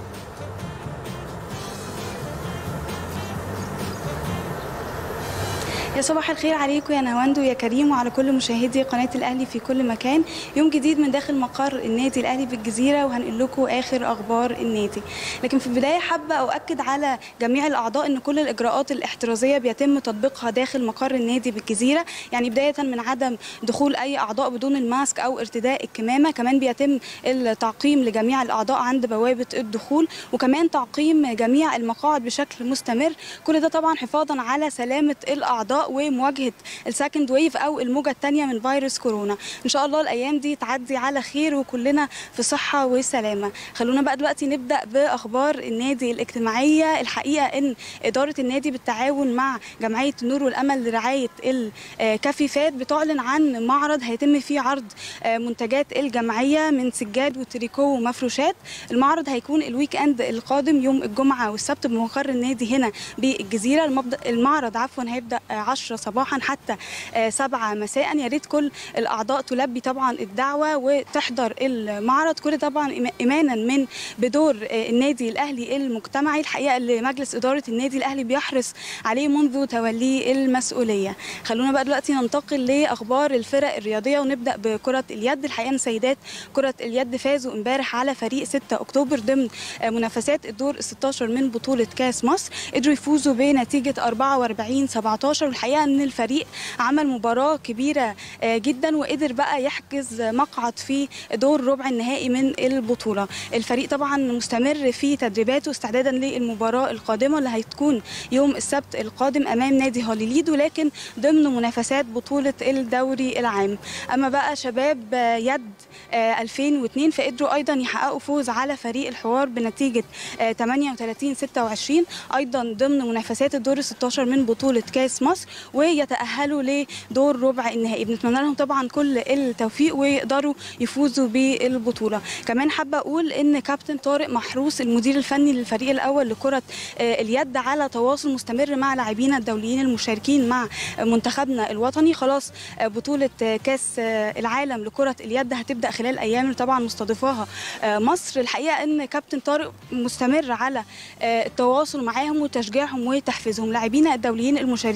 يا صباح الخير عليكم يا نهاوند ويا كريم وعلى كل مشاهدي قناه الاهلي في كل مكان يوم جديد من داخل مقر النادي الاهلي بالجزيره وهنقول لكم اخر اخبار النادي لكن في البدايه حابه اؤكد على جميع الاعضاء ان كل الاجراءات الاحترازيه بيتم تطبيقها داخل مقر النادي بالجزيره يعني بدايه من عدم دخول اي اعضاء بدون الماسك او ارتداء الكمامه كمان بيتم التعقيم لجميع الاعضاء عند بوابه الدخول وكمان تعقيم جميع المقاعد بشكل مستمر كل ده طبعا حفاظا على سلامه الاعضاء ومواجهه السكند ويف او الموجه الثانيه من فيروس كورونا ان شاء الله الايام دي تعدي على خير وكلنا في صحه وسلامه خلونا بقى دلوقتي نبدا باخبار النادي الاجتماعيه الحقيقه ان اداره النادي بالتعاون مع جمعيه النور والامل لرعايه الكافيفات بتعلن عن معرض هيتم فيه عرض آه، منتجات الجمعيه من سجاد وتريكو ومفروشات المعرض هيكون الويك اند القادم يوم الجمعه والسبت بمقر النادي هنا بالجزيره المبدأ- المعرض عفوا هيبدا آه، 10 صباحا حتى آه، 7 مساء يا ريت كل الاعضاء تلبي طبعا الدعوه وتحضر المعرض كل طبعا إيما- ايمانا من بدور آه، النادي الاهلي المجتمعي الحقيقه اللي مجلس اداره النادي الاهلي بيحرص عليه منذ توليه المسؤوليه خلونا بقى دلوقتي ننتقل لاخبار الفرق الرياضيه ونبدا بكره اليد الحقيقه إن سيدات كره اليد فازوا امبارح على فريق 6 اكتوبر ضمن آه، منافسات الدور ال 16 من بطوله كاس مصر قدروا يفوزوا بنتيجه 44 17 والحقيقه ان الفريق عمل مباراه كبيره آه، جدا وقدر بقى يحجز مقعد في دور ربع النهائي من البطوله الفريق طبعا مستمر في تدريباته استعدادا للمباراه القادمه اللي هتكون يوم السبت القادم امام نادي هوليليد ولكن ضمن منافسات بطوله الدوري العام اما بقى شباب آه، يد آه، 2002 فقدروا ايضا يحققوا فوز على فريق الحوار بنتيجه آه، 38 26 ايضا ضمن منافسات الدور ال 16 من بطوله كاس مصر ويتاهلوا لدور ربع النهائي بنتمنى لهم طبعا كل التوفيق ويقدروا يفوزوا بالبطوله كمان حابه اقول ان كابتن طارق محروس المدير الفني للفريق الاول لكره آه، اليد على تواصل مستمر مع لاعبينا الدوليين المشاركين مع منتخبنا الوطني خلاص آه، بطوله آه، كاس آه، العالم لكره اليد هتبدا خلال ايام اللي طبعا مستضيفاها آه، مصر الحقيقه ان كابتن طارق مستمر على آه، التواصل معاهم وتشجيعهم وتحفيزهم لاعبينا الدوليين المشاركين هم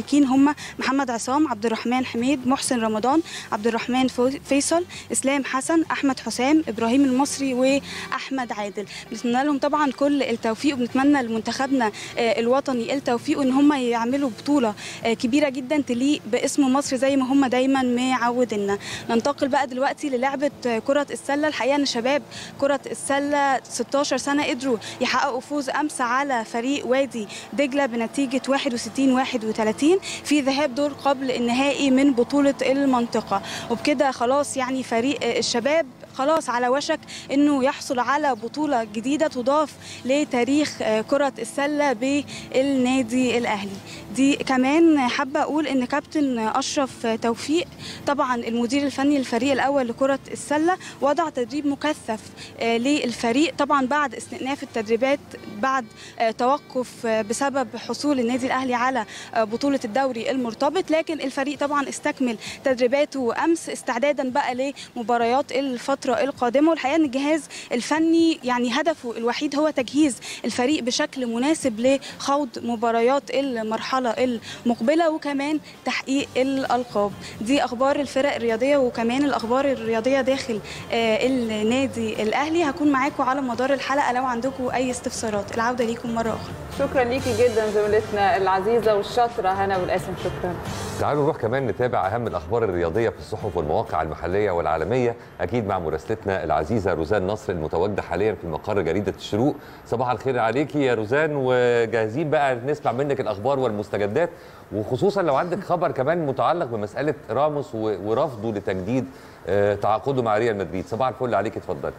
هم محمد عصام عبد الرحمن حميد محسن رمضان عبد الرحمن فو- فيصل اسلام حسن احمد حسام ابراهيم المصري واحمد عادل بنتمنى لهم طبعا كل التوفيق وبنتمنى لمنتخبنا آه، الوطني التوفيق وان هم يعملوا بطوله آه، كبيره جدا تليق باسم مصر زي ما هم دايما معودينا ننتقل بقى دلوقتي للعبه آه، كره السله الحقيقه ان شباب كره السله 16 سنه قدروا يحققوا فوز امس على فريق وادي دجله بنتيجه 61 31 في ذهاب دور قبل النهائي من بطوله المنطقه وبكده خلاص يعني فريق آه، الشباب خلاص على وشك انه يحصل على بطوله جديده تضاف لتاريخ آه، كره السله بالنادي الاهلي دي كمان حابه اقول ان كابتن اشرف توفيق طبعا المدير الفني للفريق الاول لكره السله وضع تدريب مكثف آه، للفريق طبعا بعد استئناف التدريبات بعد آه، توقف آه، بسبب حصول النادي الاهلي على آه، بطوله الدوري المرتبط لكن الفريق طبعا استكمل تدريباته امس استعدادا بقى لمباريات الفتره القادمه والحقيقه ان الجهاز الفني يعني هدفه الوحيد هو تجهيز الفريق بشكل مناسب لخوض مباريات المرحله المقبله وكمان تحقيق الالقاب دي اخبار الفرق الرياضيه وكمان الاخبار الرياضيه داخل آه، النادي الاهلي هكون معاكم على مدار الحلقه لو عندكم اي استفسارات العوده ليكم مره اخرى شكرا ليكي جدا زميلتنا العزيزه والشاطره هنا والقاسم شكرا تعالوا نروح كمان نتابع اهم الاخبار الرياضيه في الصحف والمواقع المحليه والعالميه اكيد مع مراسلتنا العزيزه روزان نصر المتواجده حاليا في مقر جريده الشروق صباح الخير عليكي يا روزان وجاهزين بقى نسمع منك الاخبار والمستجدات وخصوصا لو عندك خبر كمان متعلق بمساله راموس و- ورفضه لتجديد آه، تعاقده مع ريال مدريد صباح الفل عليك اتفضلي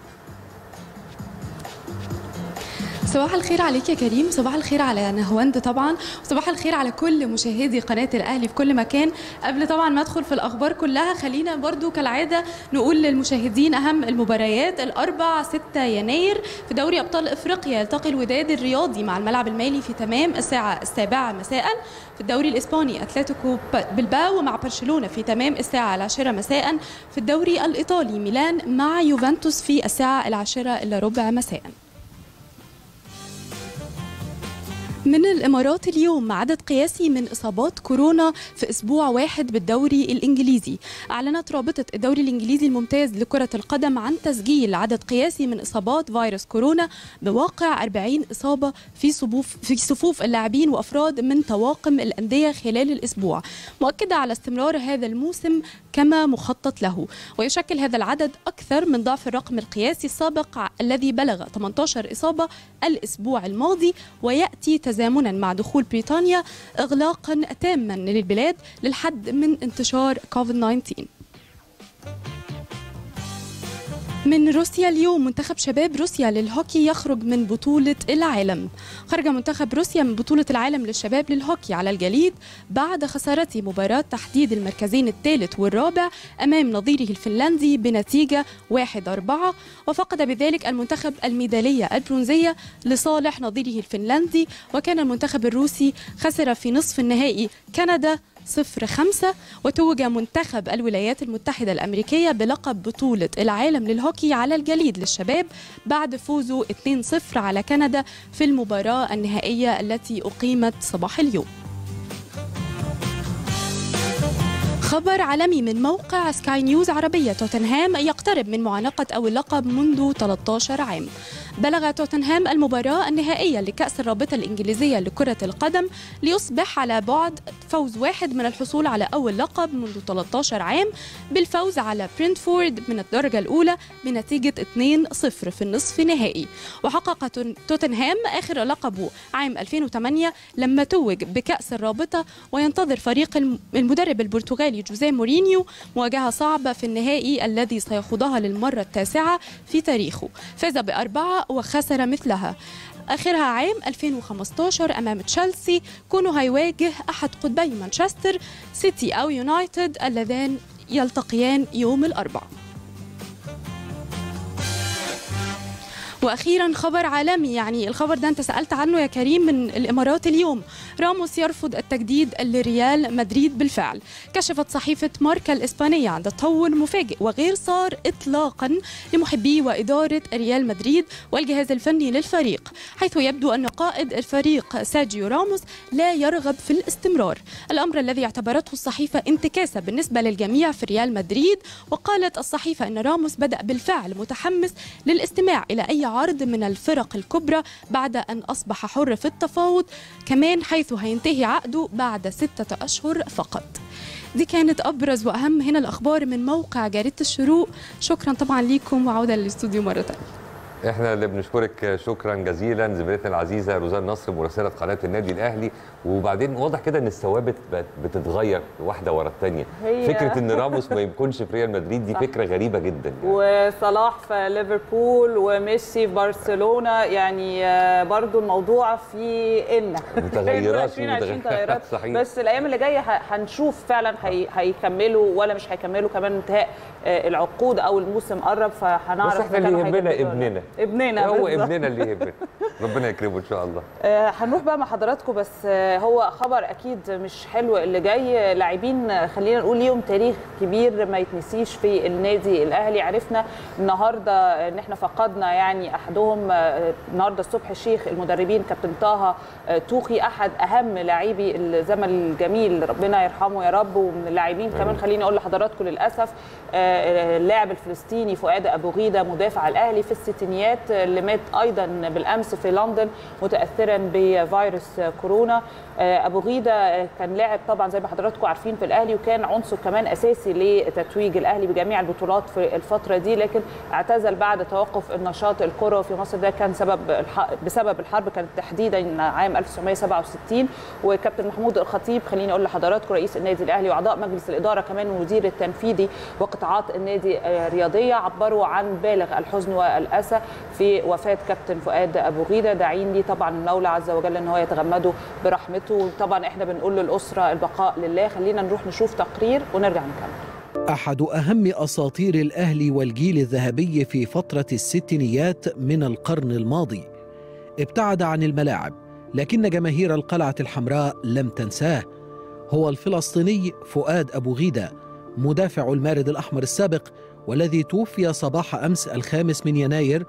صباح الخير عليك يا كريم صباح الخير على نهواند طبعا وصباح الخير على كل مشاهدي قناة الأهلي في كل مكان قبل طبعا ما أدخل في الأخبار كلها خلينا برضو كالعادة نقول للمشاهدين أهم المباريات الأربع 6 يناير في دوري أبطال إفريقيا يلتقي الوداد الرياضي مع الملعب المالي في تمام الساعة السابعة مساء في الدوري الإسباني أتلتيكو بلباو مع برشلونة في تمام الساعة العاشرة مساء في الدوري الإيطالي ميلان مع يوفنتوس في الساعة العاشرة إلا ربع مساء من الامارات اليوم عدد قياسي من اصابات كورونا في اسبوع واحد بالدوري الانجليزي اعلنت رابطه الدوري الانجليزي الممتاز لكره القدم عن تسجيل عدد قياسي من اصابات فيروس كورونا بواقع 40 اصابه في صفوف في صفوف اللاعبين وافراد من طواقم الانديه خلال الاسبوع مؤكده على استمرار هذا الموسم كما مخطط له ويشكل هذا العدد اكثر من ضعف الرقم القياسي السابق الذي بلغ 18 اصابه الاسبوع الماضي وياتي تزامنا مع دخول بريطانيا اغلاقا تاما للبلاد للحد من انتشار كوفيد 19 من روسيا اليوم منتخب شباب روسيا للهوكي يخرج من بطولة العالم خرج منتخب روسيا من بطولة العالم للشباب للهوكي على الجليد بعد خسارته مباراة تحديد المركزين الثالث والرابع أمام نظيره الفنلندي بنتيجة 1-4 وفقد بذلك المنتخب الميدالية البرونزية لصالح نظيره الفنلندي وكان المنتخب الروسي خسر في نصف النهائي كندا صفر خمسة وتوج منتخب الولايات المتحدة الأمريكية بلقب بطولة العالم للهوكي على الجليد للشباب بعد فوزه 2-0 على كندا في المباراة النهائية التي أقيمت صباح اليوم خبر عالمي من موقع سكاي نيوز عربية توتنهام يقترب من معانقة أو اللقب منذ 13 عام بلغ توتنهام المباراة النهائية لكأس الرابطة الإنجليزية لكرة القدم ليصبح على بعد فوز واحد من الحصول على أول لقب منذ 13 عام بالفوز على برينتفورد من الدرجة الأولى بنتيجة 2-0 في النصف نهائي وحقق توتنهام آخر لقبه عام 2008 لما توج بكأس الرابطة وينتظر فريق المدرب البرتغالي جوزيه مورينيو مواجهة صعبة في النهائي الذي سيخوضها للمرة التاسعة في تاريخه فاز بأربعة وخسر مثلها آخرها عام 2015 أمام تشيلسي كونه هيواجه أحد قطبي مانشستر سيتي أو يونايتد اللذان يلتقيان يوم الأربعاء واخيرا خبر عالمي يعني الخبر ده انت سالت عنه يا كريم من الامارات اليوم راموس يرفض التجديد لريال مدريد بالفعل كشفت صحيفه ماركا الاسبانيه عن تطور مفاجئ وغير صار اطلاقا لمحبي واداره ريال مدريد والجهاز الفني للفريق حيث يبدو ان قائد الفريق ساجيو راموس لا يرغب في الاستمرار الامر الذي اعتبرته الصحيفه انتكاسه بالنسبه للجميع في ريال مدريد وقالت الصحيفه ان راموس بدا بالفعل متحمس للاستماع الى اي عرض من الفرق الكبرى بعد ان اصبح حر في التفاوض كمان حيث هينتهي عقده بعد ستة اشهر فقط دي كانت ابرز واهم هنا الاخبار من موقع جريده الشروق شكرا طبعا ليكم وعوده للاستوديو مره ثانيه احنا اللي بنشكرك شكرا جزيلا زميلتنا العزيزه روزان نصر مراسله قناه النادي الاهلي وبعدين واضح كده ان الثوابت بقت بتتغير واحده ورا الثانيه هي- فكره ان راموس ما يكونش في ريال مدريد دي صح. فكره غريبه جدا يعني. وصلاح في ليفربول وميسي في برشلونه يعني آه، برضو الموضوع فيه إن متغيرات فيه 2020 متغيرات. تغيرات صحيح. بس الايام اللي جايه ه- هنشوف فعلا هي- هيكملوا ولا مش هيكملوا كمان انتهاء آه، العقود او الموسم قرب فهنعرف بس احنا إذا اللي كانوا يهمنا هيجددوا ولا لا. ابننا ابننا هو بالظبط. ابننا اللي يهمنا ربنا يكرمه ان شاء الله آه، هنروح بقى مع حضراتكم بس آه، هو خبر اكيد مش حلو اللي جاي لاعبين آه، خلينا نقول ليهم تاريخ كبير ما يتنسيش في النادي الاهلي عرفنا النهارده ان احنا فقدنا يعني احدهم آه، النهارده الصبح الشيخ المدربين كابتن طه آه، توخي احد اهم لاعبي الزمن الجميل ربنا يرحمه يا رب ومن اللاعبين كمان خليني اقول لحضراتكم للاسف آه، اللاعب الفلسطيني فؤاد ابو غيده مدافع الاهلي في الستينيات آه، اللي مات ايضا بالامس في لندن متاثرا بفيروس كورونا آه، ابو غيده آه، كان لاعب طبعا زي ما حضراتكم عارفين في الاهلي وكان عنصر كمان اساسي لتتويج الاهلي بجميع البطولات في الفتره دي لكن اعتزل بعد توقف النشاط الكروي في مصر ده كان سبب الح... بسبب الحرب كانت تحديدا عام 1967 وكابتن محمود الخطيب خليني اقول لحضراتكم رئيس النادي الاهلي واعضاء مجلس الاداره كمان والمدير التنفيذي وقطاعات النادي الرياضيه عبروا عن بالغ الحزن والاسى في وفاه كابتن فؤاد ابو غيده داعين ليه طبعا المولى عز وجل ان هو يتغمده برحمته وطبعا احنا بنقول للاسره البقاء لله خلينا نروح نشوف تقرير ونرجع نكمل أحد أهم أساطير الأهلي والجيل الذهبي في فترة الستينيات من القرن الماضي ابتعد عن الملاعب لكن جماهير القلعة الحمراء لم تنساه هو الفلسطيني فؤاد أبو غيدة مدافع المارد الأحمر السابق والذي توفي صباح أمس الخامس من يناير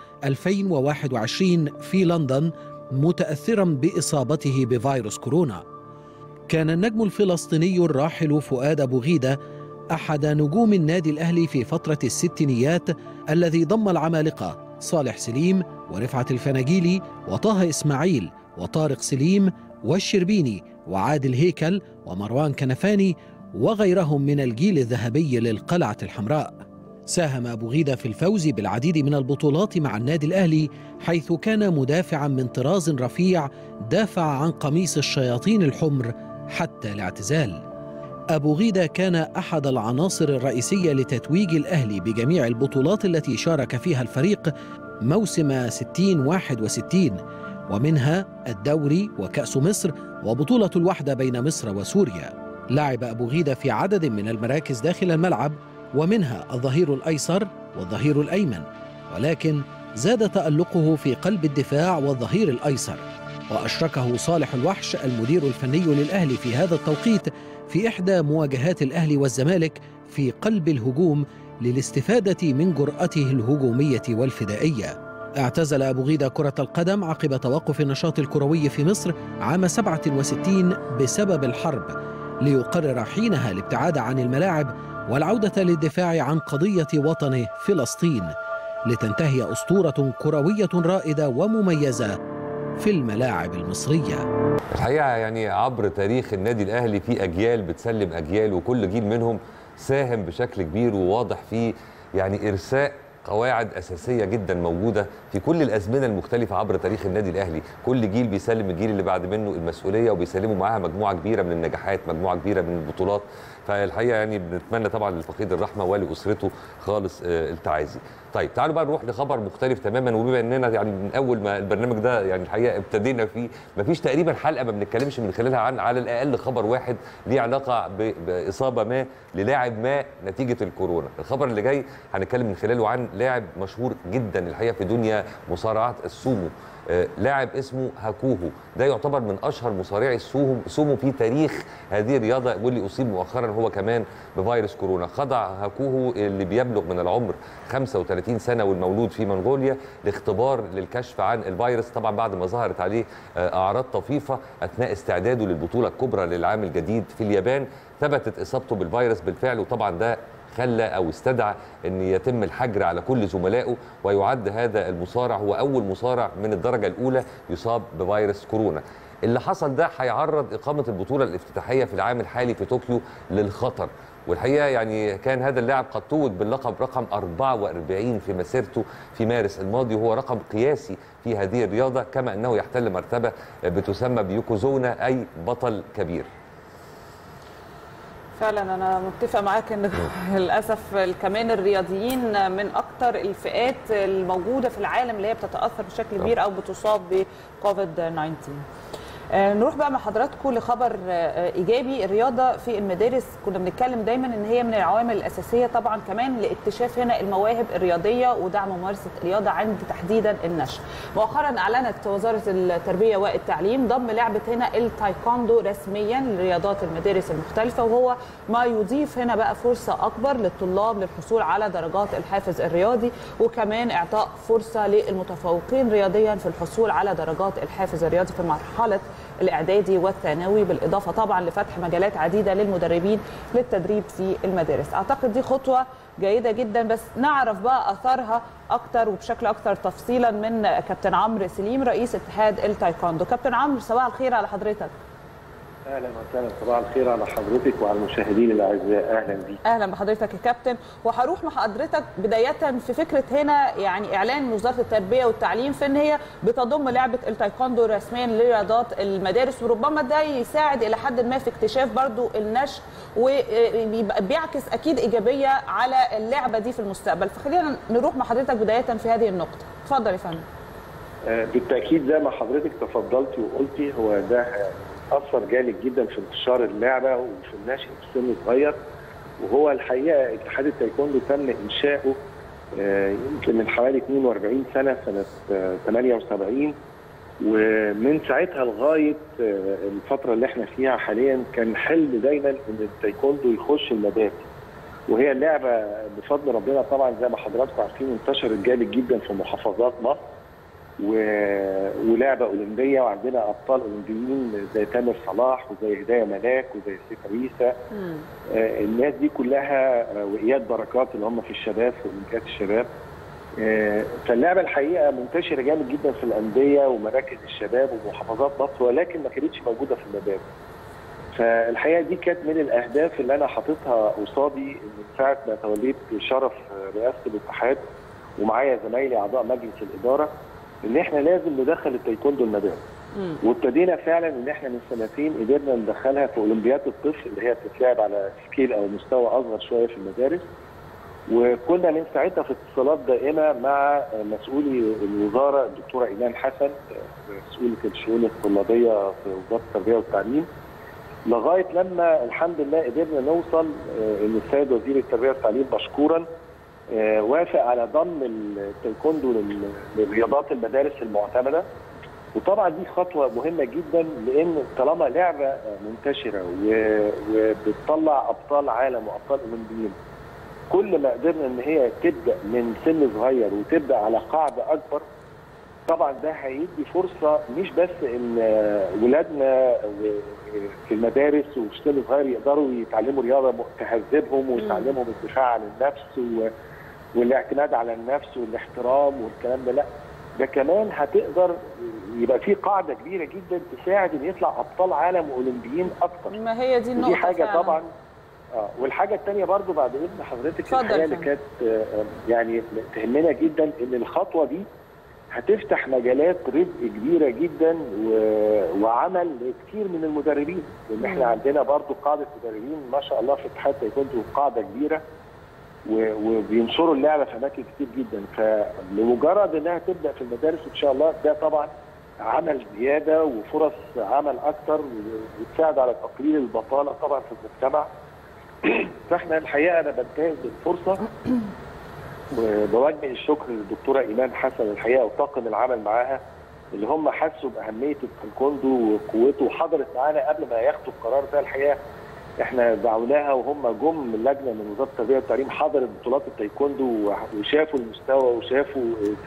2021 في لندن متأثرا بإصابته بفيروس كورونا كان النجم الفلسطيني الراحل فؤاد أبو غيدة أحد نجوم النادي الأهلي في فترة الستينيات الذي ضم العمالقة صالح سليم ورفعة الفناجيلي وطه إسماعيل وطارق سليم والشربيني وعادل هيكل ومروان كنفاني وغيرهم من الجيل الذهبي للقلعة الحمراء ساهم أبو غيدة في الفوز بالعديد من البطولات مع النادي الأهلي حيث كان مدافعا من طراز رفيع دافع عن قميص الشياطين الحمر حتى الاعتزال أبو غيدة كان أحد العناصر الرئيسية لتتويج الأهلي بجميع البطولات التي شارك فيها الفريق موسم 60-61 ومنها الدوري وكأس مصر وبطولة الوحدة بين مصر وسوريا لعب أبو غيدة في عدد من المراكز داخل الملعب ومنها الظهير الأيسر والظهير الأيمن ولكن زاد تألقه في قلب الدفاع والظهير الأيسر وأشركه صالح الوحش المدير الفني للأهلي في هذا التوقيت في إحدى مواجهات الأهلي والزمالك في قلب الهجوم للاستفادة من جرأته الهجومية والفدائية اعتزل أبو غيدة كرة القدم عقب توقف النشاط الكروي في مصر عام 67 بسبب الحرب ليقرر حينها الابتعاد عن الملاعب والعودة للدفاع عن قضية وطنه فلسطين لتنتهي أسطورة كروية رائدة ومميزة في الملاعب المصريه الحقيقه يعني عبر تاريخ النادي الاهلي في اجيال بتسلم اجيال وكل جيل منهم ساهم بشكل كبير وواضح في يعني ارساء قواعد اساسيه جدا موجوده في كل الازمنه المختلفه عبر تاريخ النادي الاهلي كل جيل بيسلم الجيل اللي بعد منه المسؤوليه وبيسلموا معاها مجموعه كبيره من النجاحات مجموعه كبيره من البطولات فالحقيقه يعني بنتمنى طبعا للفقيد الرحمه ولاسرته خالص آه، التعازي. طيب تعالوا بقى نروح لخبر مختلف تماما وبما اننا يعني من اول ما البرنامج ده يعني الحقيقه ابتدينا فيه مفيش تقريبا حلقه ما بنتكلمش من خلالها عن على الاقل خبر واحد ليه علاقه ب- باصابه ما للاعب ما نتيجه الكورونا. الخبر اللي جاي هنتكلم من خلاله عن لاعب مشهور جدا الحقيقه في دنيا مصارعه السومو. آه، لاعب اسمه هاكوهو ده يعتبر من اشهر مصارعي السومو سومو في تاريخ هذه الرياضه واللي اصيب مؤخرا هو كمان بفيروس كورونا خضع هاكوهو اللي بيبلغ من العمر 35 سنه والمولود في منغوليا لاختبار للكشف عن الفيروس طبعا بعد ما ظهرت عليه آه، اعراض طفيفه اثناء استعداده للبطوله الكبرى للعام الجديد في اليابان ثبتت اصابته بالفيروس بالفعل وطبعا ده خلى او استدعى ان يتم الحجر على كل زملائه ويعد هذا المصارع هو اول مصارع من الدرجه الاولى يصاب بفيروس كورونا اللي حصل ده هيعرض اقامه البطوله الافتتاحيه في العام الحالي في طوكيو للخطر والحقيقه يعني كان هذا اللاعب قد توج باللقب رقم 44 في مسيرته في مارس الماضي وهو رقم قياسي في هذه الرياضه كما انه يحتل مرتبه بتسمى بيوكوزونا اي بطل كبير فعلا انا متفقه معاك ان للاسف كمان الرياضيين من اكتر الفئات الموجوده في العالم اللي هي بتتاثر بشكل كبير او بتصاب بكوفيد 19 آه، نروح بقى مع حضراتكم لخبر آه، ايجابي الرياضه في المدارس كنا بنتكلم دايما ان هي من العوامل الاساسيه طبعا كمان لاكتشاف هنا المواهب الرياضيه ودعم ممارسه الرياضه عند تحديدا النشء مؤخرا اعلنت وزاره التربيه والتعليم ضم لعبه هنا التايكوندو رسميا لرياضات المدارس المختلفه وهو ما يضيف هنا بقى فرصه اكبر للطلاب للحصول على درجات الحافز الرياضي وكمان اعطاء فرصه للمتفوقين رياضيا في الحصول على درجات الحافز الرياضي في مرحله الاعدادي والثانوي بالاضافه طبعا لفتح مجالات عديده للمدربين للتدريب في المدارس اعتقد دي خطوه جيده جدا بس نعرف بقى اثارها اكتر وبشكل اكتر تفصيلا من كابتن عمرو سليم رئيس اتحاد التايكوندو كابتن عمرو صباح الخير على حضرتك اهلا وسهلا صباح الخير على حضرتك وعلى المشاهدين الاعزاء اهلا بيك اهلا بحضرتك يا كابتن وهروح مع حضرتك بدايه في فكره هنا يعني اعلان من وزاره التربيه والتعليم في ان هي بتضم لعبه التايكوندو رسميا لرياضات المدارس وربما ده يساعد الى حد ما في اكتشاف برضو النشء وبيعكس اكيد ايجابيه على اللعبه دي في المستقبل فخلينا نروح مع حضرتك بدايه في هذه النقطه اتفضل يا فندم آه، بالتاكيد زي ما حضرتك تفضلتي وقلتي هو ده اثر جامد جدا في انتشار اللعبه وفي الناشئ في سن صغير وهو الحقيقه اتحاد التايكوندو تم انشاؤه آه، يمكن من حوالي 42 سنه سنه آه، 78 ومن ساعتها لغايه آه، الفتره اللي احنا فيها حاليا كان حلم دايما ان التايكوندو يخش المدارس وهي اللعبه بفضل ربنا طبعا زي ما حضراتكم عارفين انتشرت جامد جدا في محافظات مصر و... ولعبه اولمبيه وعندنا ابطال اولمبيين زي تامر صلاح وزي هدايه ملاك وزي سيف عيسى آه، الناس دي كلها آه، واياد بركات اللي هم في الشباب في اولمبياد الشباب آه، فاللعبه الحقيقه منتشره جامد جدا في الانديه ومراكز الشباب ومحافظات مصر ولكن ما كانتش موجوده في المدارس. فالحقيقه دي كانت من الاهداف اللي انا حاططها قصادي من ساعه ما توليت شرف آه، رئاسه الاتحاد ومعايا زمايلي اعضاء مجلس الاداره ان احنا لازم ندخل التايكوندو المدارس. وابتدينا فعلا ان احنا من سنتين قدرنا ندخلها في اولمبياد الطفل اللي هي بتتلعب على سكيل او مستوى اصغر شويه في المدارس وكنا من ساعتها في اتصالات دائمه مع مسؤولي الوزاره الدكتوره ايمان حسن مسؤوله الشؤون الطلابيه في وزاره التربيه والتعليم لغايه لما الحمد لله قدرنا نوصل آه، ان السيد وزير التربيه والتعليم مشكورا آه، وافق على ضم التايكوندو لل- لرياضات المدارس المعتمده وطبعا دي خطوه مهمه جدا لان طالما لعبه منتشره و- وبتطلع ابطال عالم وابطال اولمبيين كل ما قدرنا ان هي تبدا من سن صغير وتبدا على قاعده اكبر طبعا ده هيدي فرصه مش بس ان ولادنا في المدارس وفي سن صغير يقدروا يتعلموا رياضه تهذبهم وتعلمهم الدفاع عن النفس و- والاعتماد على النفس والاحترام والكلام ده لا ده كمان هتقدر يبقى في قاعده كبيره جدا تساعد ان يطلع ابطال عالم واولمبيين اكتر ما هي دي النقطه ودي حاجه فعلاً. طبعا اه والحاجه الثانيه برضو بعد اذن حضرتك اتفضل الحقيقه يا اللي فندم. كانت آه، يعني تهمنا جدا ان الخطوه دي هتفتح مجالات رزق كبيره جدا و... وعمل كتير من المدربين لان احنا عندنا برضو قاعده مدربين ما شاء الله في اتحاد تايكوندو قاعده كبيره و... وبينشروا اللعبه في اماكن كتير جدا فلمجرد انها تبدا في المدارس ان شاء الله ده طبعا عمل زياده وفرص عمل اكتر وتساعد على تقليل البطاله طبعا في المجتمع فاحنا الحقيقه انا بنتهز بالفرصه وبوجه الشكر للدكتوره ايمان حسن الحقيقه وطاقم العمل معاها اللي هم حسوا باهميه التايكوندو وقوته وحضرت معانا قبل ما ياخدوا القرار ده الحقيقه احنا دعوناها وهم جم من لجنه من وزاره التربيه والتعليم حضرت بطولات التايكوندو وشافوا المستوى وشافوا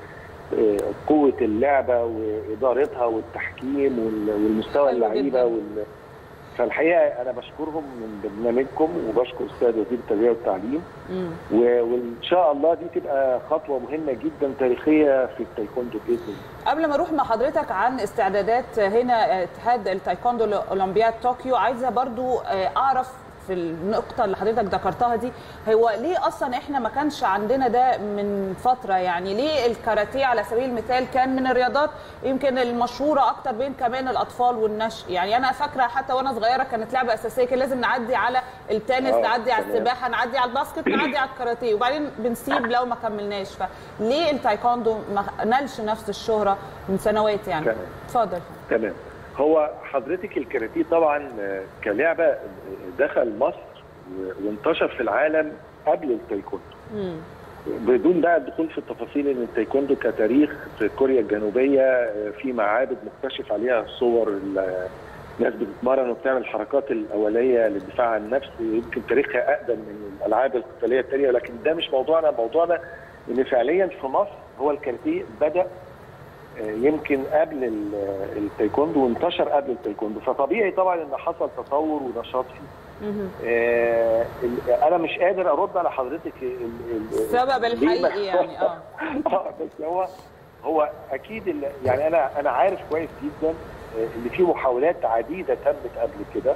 قوه اللعبه وادارتها والتحكيم والمستوى اللعيبه وال... فالحقيقه انا بشكرهم من برنامجكم وبشكر السيد وزير التربيه والتعليم و... وان شاء الله دي تبقى خطوه مهمه جدا تاريخيه في التايكوندو باذن الله. قبل ما اروح مع حضرتك عن استعدادات هنا اتحاد التايكوندو لاولمبياد طوكيو عايزه برضو اعرف في النقطة اللي حضرتك ذكرتها دي هو ليه أصلا إحنا ما كانش عندنا ده من فترة يعني ليه الكاراتيه على سبيل المثال كان من الرياضات يمكن المشهورة أكتر بين كمان الأطفال والنشء يعني أنا فاكرة حتى وأنا صغيرة كانت لعبة أساسية كان لازم نعدي على التنس آه، نعدي على تمام. السباحة نعدي على الباسكت نعدي على الكاراتيه وبعدين بنسيب لو ما كملناش فليه التايكوندو ما نالش نفس الشهرة من سنوات يعني تمام. اتفضل تمام هو حضرتك الكاراتيه طبعا آه، كلعبه آه، دخل مصر و- وانتشر في العالم قبل التايكوندو مم. بدون بقى الدخول في التفاصيل ان التايكوندو كتاريخ في كوريا الجنوبيه آه، في معابد مكتشف عليها صور ال- ناس بتتمرن وبتعمل الحركات الاوليه للدفاع عن النفس يمكن تاريخها اقدم من الالعاب القتاليه الثانيه ولكن ده مش موضوعنا موضوعنا ان فعليا في مصر هو الكاراتيه بدا آه، يمكن قبل ال- التايكوندو وانتشر قبل التايكوندو فطبيعي طبعا ان حصل تطور ونشاط فيه مهم. آه، ال- انا مش قادر ارد على حضرتك ال- ال- السبب ليه الحقيقي ما- يعني اه اه بس هو هو اكيد ال- يعني انا انا عارف كويس جدا آه، ان في محاولات عديده تمت قبل كده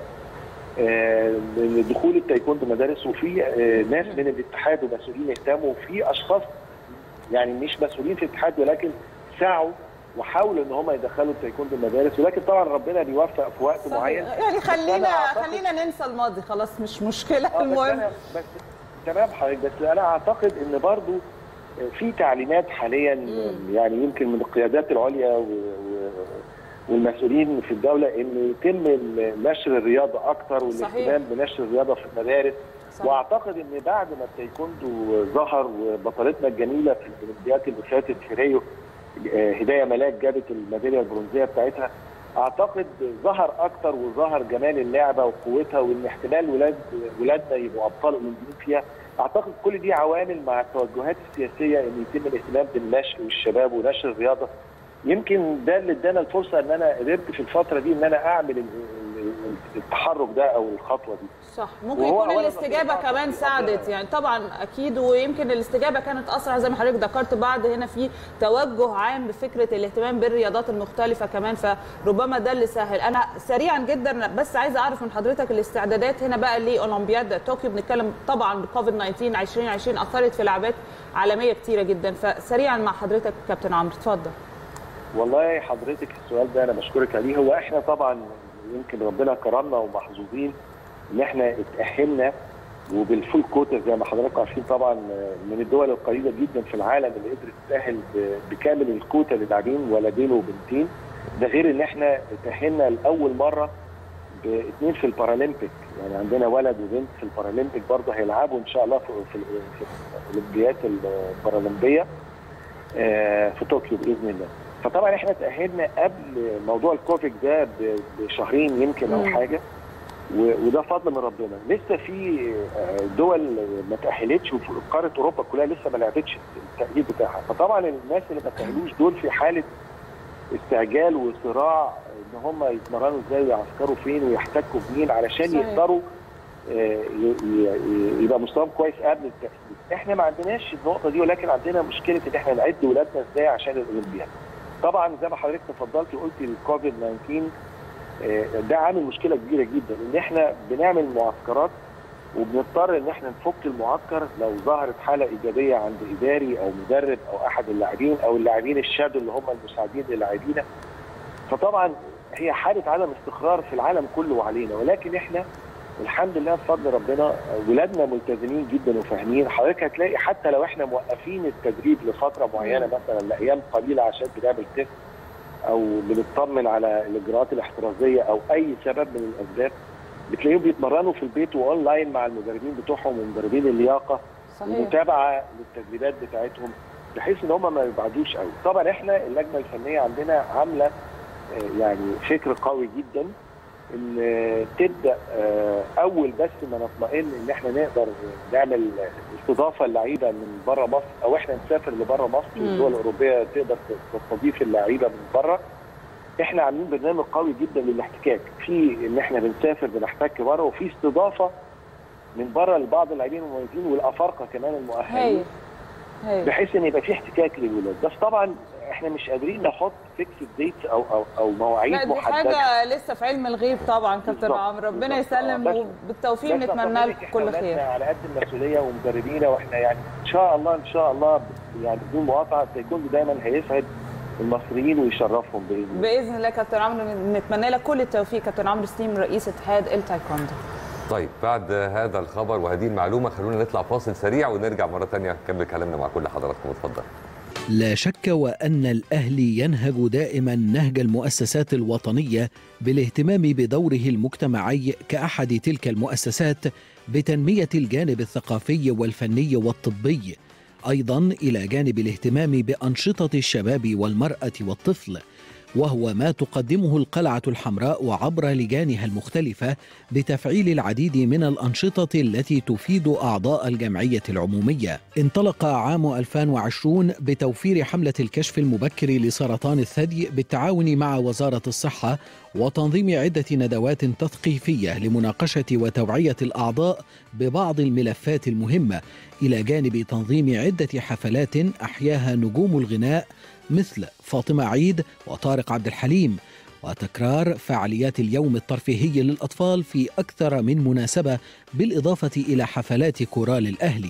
آه، لدخول التايكوندو مدارس وفي آه، ناس من الاتحاد ومسؤولين اهتموا وفي اشخاص يعني مش مسؤولين في الاتحاد ولكن سعوا وحاولوا ان هم يدخلوا التايكوندو المدارس ولكن طبعا ربنا بيوفق في وقت معين يعني بس أنا خلينا أعتقد- خلينا ننسى الماضي خلاص مش مشكله آه، بس المهم أنا- بس تمام حضرتك بس انا اعتقد ان برضو في تعليمات حاليا يعني يمكن من القيادات العليا و- و- والمسؤولين في الدوله ان يتم نشر الرياضه اكتر والاهتمام بنشر الرياضه في المدارس صحيح. واعتقد ان بعد ما التايكوندو ظهر وبطلتنا الجميله في الاولمبياد اللي فاتت في ريو آه، هدايه ملاك جابت الميداليه البرونزيه بتاعتها اعتقد ظهر اكتر وظهر جمال اللعبه وقوتها وان احتمال ولاد ولادنا يبقوا ابطال اولمبيين فيها اعتقد كل دي عوامل مع التوجهات السياسيه ان يتم الاهتمام بالنشء والشباب ونشر الرياضه يمكن ده اللي ادانا الفرصه ان انا قدرت في الفتره دي ان انا اعمل ال- ال- التحرك ده او الخطوه دي صح ممكن وهو يكون أولاً الاستجابه ربنا كمان ربنا- ساعدت يعني طبعا اكيد ويمكن الاستجابه كانت اسرع زي ما حضرتك ذكرت بعد هنا في توجه عام بفكره الاهتمام بالرياضات المختلفه كمان فربما ده اللي سهل انا سريعا جدا بس عايزه اعرف من حضرتك الاستعدادات هنا بقى لاولمبياد طوكيو بنتكلم طبعا بكوفيد 19 2020 اثرت في لعبات عالميه كتيره جدا فسريعا مع حضرتك كابتن عمرو اتفضل والله حضرتك السؤال ده انا بشكرك عليه هو احنا طبعا يمكن ربنا كرمنا ومحظوظين ان احنا اتاهلنا وبالفول كوتا زي ما حضراتكم عارفين طبعا من الدول القليله جدا في العالم اللي قدرت تتاهل ب- بكامل الكوتا للاعبين ولدين وبنتين ده غير ان احنا اتاهلنا لاول مره باثنين في البارالمبيك يعني عندنا ولد وبنت في البارالمبيك برضه هيلعبوا ان شاء الله في في, في الاولمبياد البارالمبيه آه، في طوكيو باذن الله فطبعا احنا تاهلنا قبل موضوع الكوفيد ده ب- بشهرين يمكن او مم. حاجه و- وده فضل من ربنا لسه في آه، دول ما تاهلتش وفي قاره اوروبا كلها لسه ما لعبتش التاهيل بتاعها فطبعا الناس اللي ما تاهلوش دول في حاله استعجال وصراع ان هم يتمرنوا ازاي ويعسكروا فين ويحتكوا بمين علشان صحيح. يقدروا آه، ي- ي- يبقى مستواهم كويس قبل التاهيل احنا ما عندناش النقطه دي ولكن عندنا مشكله ان احنا نعد ولادنا ازاي عشان الاولمبياد طبعا زي ما حضرتك تفضلت وقلت الكوفيد 19 آه، ده عامل مشكله كبيره جدا ان احنا بنعمل معسكرات وبنضطر ان احنا نفك المعسكر لو ظهرت حاله ايجابيه عند اداري او مدرب او احد اللاعبين او اللاعبين الشادو اللي هم المساعدين للاعبين فطبعا هي حاله عدم استقرار في العالم كله وعلينا ولكن احنا الحمد لله بفضل ربنا ولادنا ملتزمين جدا وفاهمين حضرتك هتلاقي حتى لو احنا موقفين التدريب لفتره معينه مثلا لايام قليله عشان بنعمل تيست او بنطمن على الاجراءات الاحترازيه او اي سبب من الاسباب بتلاقيهم بيتمرنوا في البيت واونلاين مع المدربين بتوعهم ومدربين اللياقه صحيح ومتابعه للتدريبات بتاعتهم بحيث ان هم ما يبعدوش قوي طبعا احنا اللجنه الفنيه عندنا عامله آه، يعني فكر قوي جدا ان آه، تبدا آه، اول بس ما نطمئن ان احنا نقدر نعمل استضافه للعيبه من بره مصر او احنا نسافر لبره مصر مم. والدول الاوروبيه تقدر تستضيف اللعيبه من بره احنا عاملين برنامج قوي جدا للاحتكاك في ان احنا بنسافر بنحتك بره وفي استضافه من بره لبعض اللاعبين المميزين والافارقه كمان المؤهلين هايل هايل بحيث ان يبقى في احتكاك للولاد بس طبعا احنا مش قادرين نحط فيكس ديت او او او مواعيد لا دي محدده حاجه لسه في علم الغيب طبعا كابتن بالظبط، عمرو ربنا بالظبط. آه، يسلم بس- وبالتوفيق بس نتمنى أطمنك لكم إحنا كل ولادنا خير على قد المسؤوليه ومدربينا واحنا يعني ان شاء الله ان شاء الله يعني بدون مقاطعه تايكوندو دايما هيسعد المصريين ويشرفهم باذن الله باذن الله كابتن عمرو نتمنى لك كل التوفيق كابتن عمرو سليم رئيس اتحاد التايكوندو طيب بعد هذا الخبر وهذه المعلومه خلونا نطلع فاصل سريع ونرجع مره ثانيه نكمل كلامنا مع كل حضراتكم اتفضل لا شك وأن الأهلي ينهج دائما نهج المؤسسات الوطنية بالاهتمام بدوره المجتمعي كأحد تلك المؤسسات بتنمية الجانب الثقافي والفني والطبي أيضا إلى جانب الاهتمام بأنشطة الشباب والمرأة والطفل وهو ما تقدمه القلعة الحمراء وعبر لجانها المختلفة بتفعيل العديد من الأنشطة التي تفيد أعضاء الجمعية العمومية. انطلق عام 2020 بتوفير حملة الكشف المبكر لسرطان الثدي بالتعاون مع وزارة الصحة وتنظيم عدة ندوات تثقيفية لمناقشة وتوعية الأعضاء ببعض الملفات المهمة إلى جانب تنظيم عدة حفلات أحياها نجوم الغناء مثل فاطمة عيد وطارق عبد الحليم وتكرار فعاليات اليوم الترفيهي للأطفال في أكثر من مناسبة بالإضافة إلى حفلات كورال الأهلي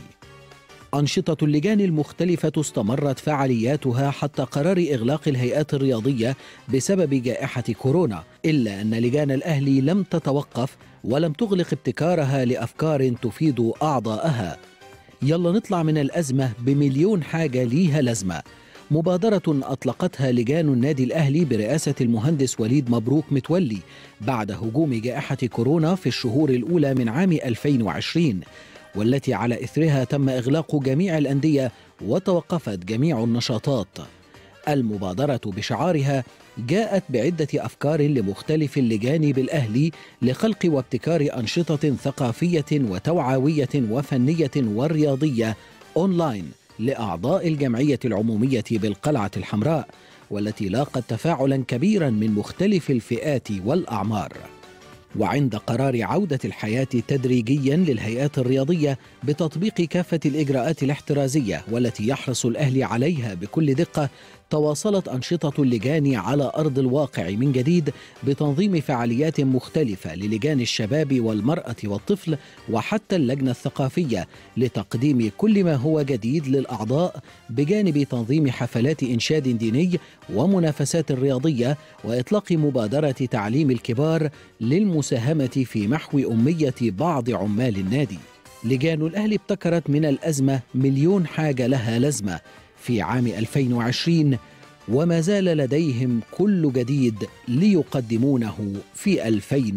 أنشطة اللجان المختلفة استمرت فعالياتها حتى قرار إغلاق الهيئات الرياضية بسبب جائحة كورونا إلا أن لجان الأهلي لم تتوقف ولم تغلق ابتكارها لأفكار تفيد أعضاءها يلا نطلع من الأزمة بمليون حاجة ليها لازمة مبادرة أطلقتها لجان النادي الأهلي برئاسة المهندس وليد مبروك متولي بعد هجوم جائحة كورونا في الشهور الأولى من عام 2020 والتي على إثرها تم إغلاق جميع الأندية وتوقفت جميع النشاطات المبادرة بشعارها جاءت بعدة أفكار لمختلف اللجان بالأهلي لخلق وابتكار أنشطة ثقافية وتوعوية وفنية ورياضية أونلاين لأعضاء الجمعية العمومية بالقلعة الحمراء والتي لاقت تفاعلا كبيرا من مختلف الفئات والأعمار وعند قرار عودة الحياة تدريجيا للهيئات الرياضية بتطبيق كافة الإجراءات الاحترازية والتي يحرص الأهلي عليها بكل دقة تواصلت أنشطة اللجان على أرض الواقع من جديد بتنظيم فعاليات مختلفة للجان الشباب والمرأة والطفل وحتى اللجنة الثقافية لتقديم كل ما هو جديد للأعضاء بجانب تنظيم حفلات إنشاد ديني ومنافسات رياضية وإطلاق مبادرة تعليم الكبار للمساهمة في محو أمية بعض عمال النادي لجان الأهلي ابتكرت من الأزمة مليون حاجة لها لازمة في عام 2020 وما زال لديهم كل جديد ليقدمونه في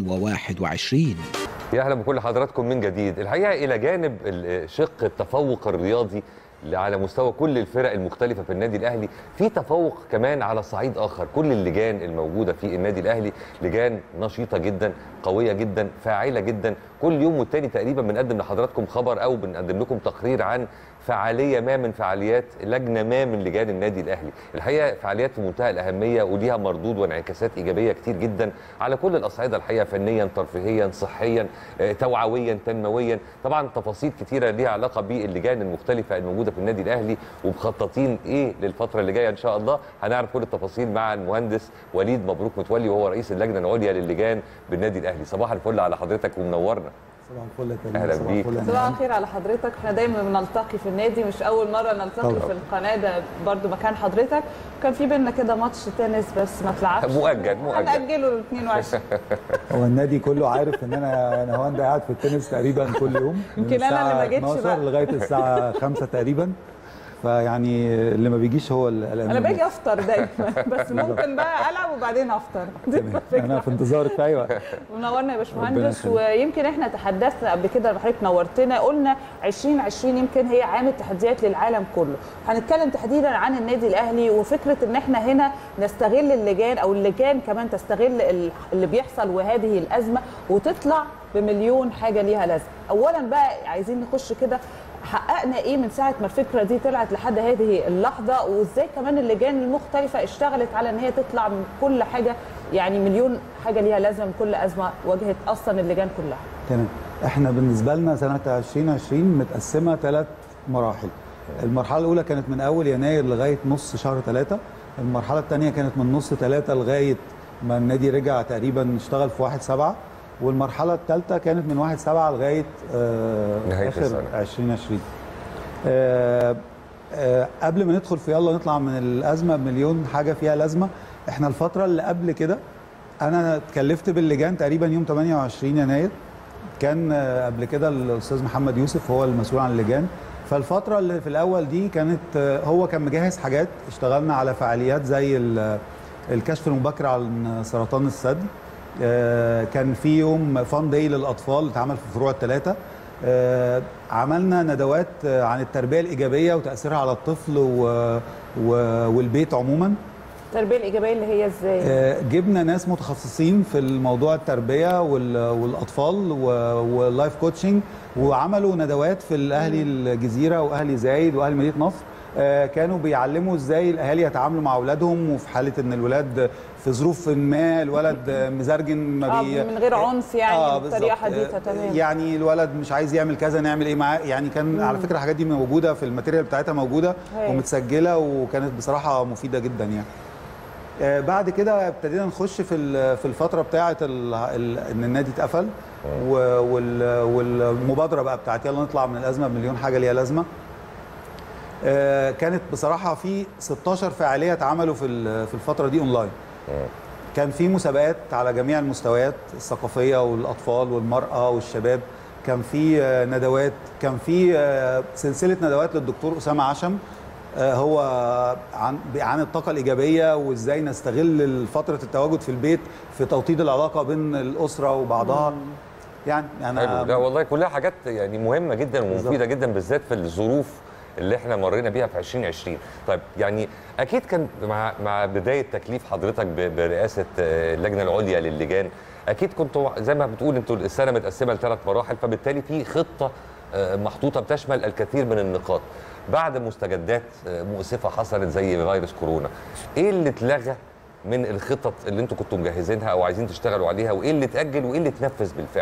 2021 يا اهلا بكل حضراتكم من جديد الحقيقه الى جانب ال- شق التفوق الرياضي اللي على مستوى كل الفرق المختلفه في النادي الاهلي في تفوق كمان على صعيد اخر كل اللجان الموجوده في النادي الاهلي لجان نشيطه جدا قويه جدا فاعله جدا كل يوم والتاني تقريبا بنقدم لحضراتكم خبر او بنقدم لكم تقرير عن فعاليه ما من فعاليات لجنه ما من لجان النادي الاهلي الحقيقه فعاليات في منتهى الاهميه وليها مردود وانعكاسات ايجابيه كتير جدا على كل الاصعده الحقيقه فنيا ترفيهيا صحيا آه، توعويا تنمويا طبعا تفاصيل كتيره ليها علاقه باللجان المختلفه الموجوده في النادي الاهلي ومخططين ايه للفتره اللي جايه ان شاء الله هنعرف كل التفاصيل مع المهندس وليد مبروك متولي وهو رئيس اللجنه العليا للجان بالنادي الاهلي صباح الفل على حضرتك ومنورنا صباح الفل يا كريم أهلا صباح بيك. الفل يا صباح نعم. الخير على حضرتك احنا دايما بنلتقي في النادي مش اول مره نلتقي طبعا. في القناه ده برضو مكان حضرتك كان في بينا كده ماتش تنس بس ما اتلعبش مؤجل مؤجل هنأجله ل 22 هو النادي كله عارف ان انا انا هو قاعد في التنس تقريبا كل يوم من يمكن أنا اللي ما الساعة جيتش 12 بقى. لغايه الساعه 5 تقريبا فيعني اللي ما بيجيش هو اللي قلقان انا منه. باجي افطر دايما بس ممكن بقى العب وبعدين افطر دي انا في انتظارك في اي وقت منورنا يا ربنا باشمهندس يخليك. ويمكن احنا تحدثنا قبل كده لما حضرتك نورتنا قلنا 2020 يمكن هي عام التحديات للعالم كله هنتكلم تحديدا عن النادي الاهلي وفكره ان احنا هنا نستغل اللجان او اللجان كمان تستغل ال- اللي بيحصل وهذه الازمه وتطلع بمليون حاجه ليها لازمه اولا بقى عايزين نخش كده حققنا ايه من ساعه ما الفكره دي طلعت لحد هذه اللحظه وازاي كمان اللجان المختلفه اشتغلت على ان هي تطلع من كل حاجه يعني مليون حاجه ليها لازمه من كل ازمه واجهت اصلا اللجان كلها تمام احنا بالنسبه لنا سنه 2020 متقسمه ثلاث مراحل المرحله الاولى كانت من اول يناير لغايه نص شهر ثلاثة المرحله الثانيه كانت من نص ثلاثة لغايه ما النادي رجع تقريبا اشتغل في 1 7 والمرحله الثالثه كانت من 1 7 لغايه آه نهاية اخر السنة. 2020 آه آه قبل ما ندخل في يلا نطلع من الازمه بمليون حاجه فيها لازمه احنا الفتره اللي قبل كده انا اتكلفت باللجان تقريبا يوم 28 يناير كان آه، قبل كده الاستاذ محمد يوسف هو المسؤول عن اللجان فالفتره اللي في الاول دي كانت آه، هو كان مجهز حاجات اشتغلنا على فعاليات زي ال- الكشف المبكر عن سرطان الثدي آه، كان في يوم فان داي للاطفال اتعمل في فروع الثلاثه آه، عملنا ندوات آه، عن التربيه الايجابيه وتاثيرها على الطفل و... و... والبيت عموما التربيه الايجابيه اللي هي ازاي آه، جبنا ناس متخصصين في الموضوع التربيه وال- والاطفال و- واللايف كوتشنج وعملوا ندوات في الاهلي الجزيره واهلي زايد واهلي مدينه نصر آه، كانوا بيعلموا ازاي الاهالي يتعاملوا مع اولادهم وفي حاله ان الولاد في ظروف ما الولد مزرجن ما آه، بي من غير عنف يعني بطريقه بالظبط. حديثه آه، تمام يعني الولد مش عايز يعمل كذا نعمل ايه معاه يعني كان مم. على فكره الحاجات دي موجوده في الماتيريال بتاعتها موجوده هاي. ومتسجله وكانت بصراحه مفيده جدا يعني آه، بعد كده ابتدينا نخش في ال- في الفتره بتاعه ال- ال- ان النادي اتقفل و- وال- والمبادره بقى بتاعت يلا نطلع من الازمه بمليون حاجه ليها لازمه آه، كانت بصراحه في 16 فعاليه اتعملوا في ال- في الفتره دي اونلاين كان في مسابقات على جميع المستويات الثقافيه والاطفال والمراه والشباب كان في آه، ندوات كان في آه، سلسله ندوات للدكتور اسامه عشم آه، هو عن عن الطاقه الايجابيه وازاي نستغل فتره التواجد في البيت في توطيد العلاقه بين الاسره وبعضها يعني حلو يعني لا والله كلها حاجات يعني مهمه جدا ومفيده جدا بالذات في الظروف اللي احنا مرينا بيها في 2020 طيب يعني اكيد كان مع مع بدايه تكليف حضرتك ب- برئاسه آه، اللجنه العليا للجان اكيد كنتوا زي ما بتقول انتوا السنه متقسمه لثلاث مراحل فبالتالي في خطه آه، محطوطه بتشمل الكثير من النقاط بعد مستجدات آه، مؤسفه حصلت زي فيروس كورونا ايه اللي اتلغى من الخطط اللي انتوا كنتوا مجهزينها او عايزين تشتغلوا عليها وايه اللي اتاجل وايه اللي اتنفذ بالفعل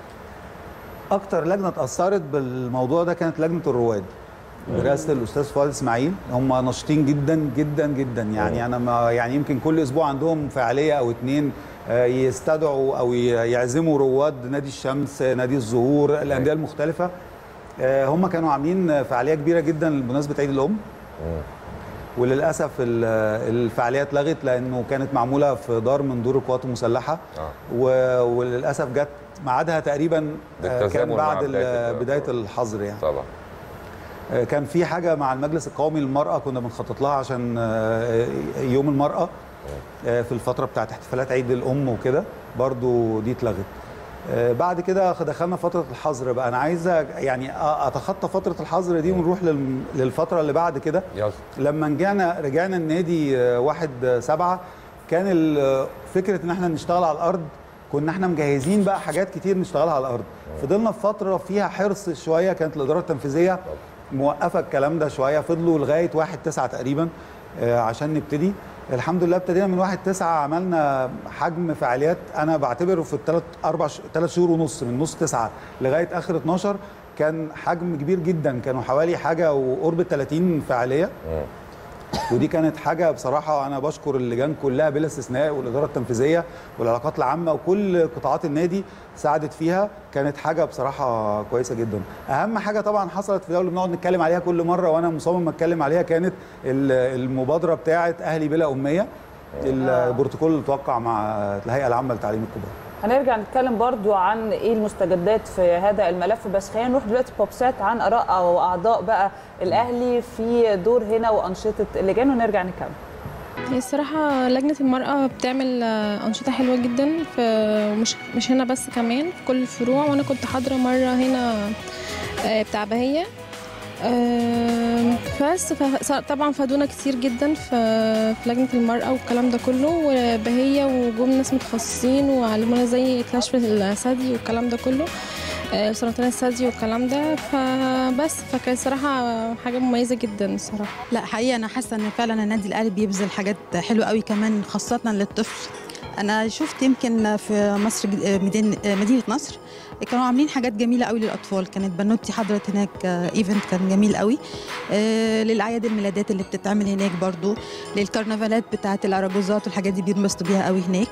اكتر لجنه اتاثرت بالموضوع ده كانت لجنه الرواد برئاسه الاستاذ فؤاد اسماعيل هم نشيطين جدا جدا جدا يعني انا ما يعني يمكن كل اسبوع عندهم فعاليه او اتنين آه، يستدعوا او ي- يعزموا رواد نادي الشمس آه، نادي الزهور الانديه المختلفه آه، هم كانوا عاملين فعاليه كبيره جدا بمناسبه عيد الام وللاسف ال- الفعاليه اتلغت لانه كانت معموله في دار من دور القوات المسلحه و- وللاسف جت ميعادها تقريبا آه، كان بالتزامن مع بعد بداية ال- بدايه الحظر يعني طبعا آه، كان في حاجه مع المجلس القومي للمراه كنا بنخطط لها عشان آه، يوم المراه آه، في الفتره بتاعت احتفالات عيد الام وكده برضو دي اتلغت آه، بعد كده دخلنا فتره الحظر بقى انا عايز أ- يعني أ- اتخطى فتره الحظر دي ونروح لل- للفتره اللي بعد كده يلا لما رجعنا رجعنا النادي آه، واحد آه، سبعة كان ال- فكره ان احنا نشتغل على الارض كنا احنا مجهزين بقى حاجات كتير نشتغلها على الارض فضلنا في فتره فيها حرص شويه كانت الاداره التنفيذيه موقفه الكلام ده شويه فضلوا لغايه واحد تسعة تقريبا آه، عشان نبتدي الحمد لله ابتدينا من واحد تسعة عملنا حجم فعاليات انا بعتبره في الثلاث اربع ش... ثلاث شهور ونص من نص تسعة لغايه اخر 12 كان حجم كبير جدا كانوا حوالي حاجه وقرب ال 30 فعاليه ودي كانت حاجه بصراحه انا بشكر اللجان كلها بلا استثناء والاداره التنفيذيه والعلاقات العامه وكل قطاعات النادي ساعدت فيها كانت حاجه بصراحه كويسه جدا اهم حاجه طبعا حصلت في دوله بنقعد نتكلم عليها كل مره وانا مصمم اتكلم عليها كانت ال- المبادره بتاعه اهلي بلا اميه البروتوكول اللي توقع مع الهيئه العامه للتعليم الكبار هنرجع نتكلم برضو عن ايه المستجدات في هذا الملف بس خلينا نروح دلوقتي بوبسات عن اراء او اعضاء بقى الاهلي في دور هنا وانشطه اللجان ونرجع نكمل هي الصراحة لجنة المرأة بتعمل آه، أنشطة حلوة جدا في مش مش هنا بس كمان في كل الفروع وأنا كنت حاضرة مرة هنا آه، بتاع بهية آه، بس ف- طبعا فادونا كتير جدا في في لجنة المرأة والكلام ده كله وبهية وجم ناس متخصصين وعلمونا زي كشف الثدي والكلام ده كله آه، سرطان الثدي والكلام ده فبس فكان صراحة حاجة مميزة جدا الصراحة لا حقيقة أنا حاسة إن فعلا النادي الأهلي بيبذل حاجات حلوة قوي كمان خاصة للطفل أنا شفت يمكن في مصر جد- مدينة مدينة نصر كانوا عاملين حاجات جميلة قوي للأطفال كانت بنوتي حضرت هناك ايفنت كان جميل قوي آه، للأعياد الميلادات اللي بتتعمل هناك برضو للكرنفالات بتاعة الأراجوزات والحاجات دي بينبسطوا بيها قوي هناك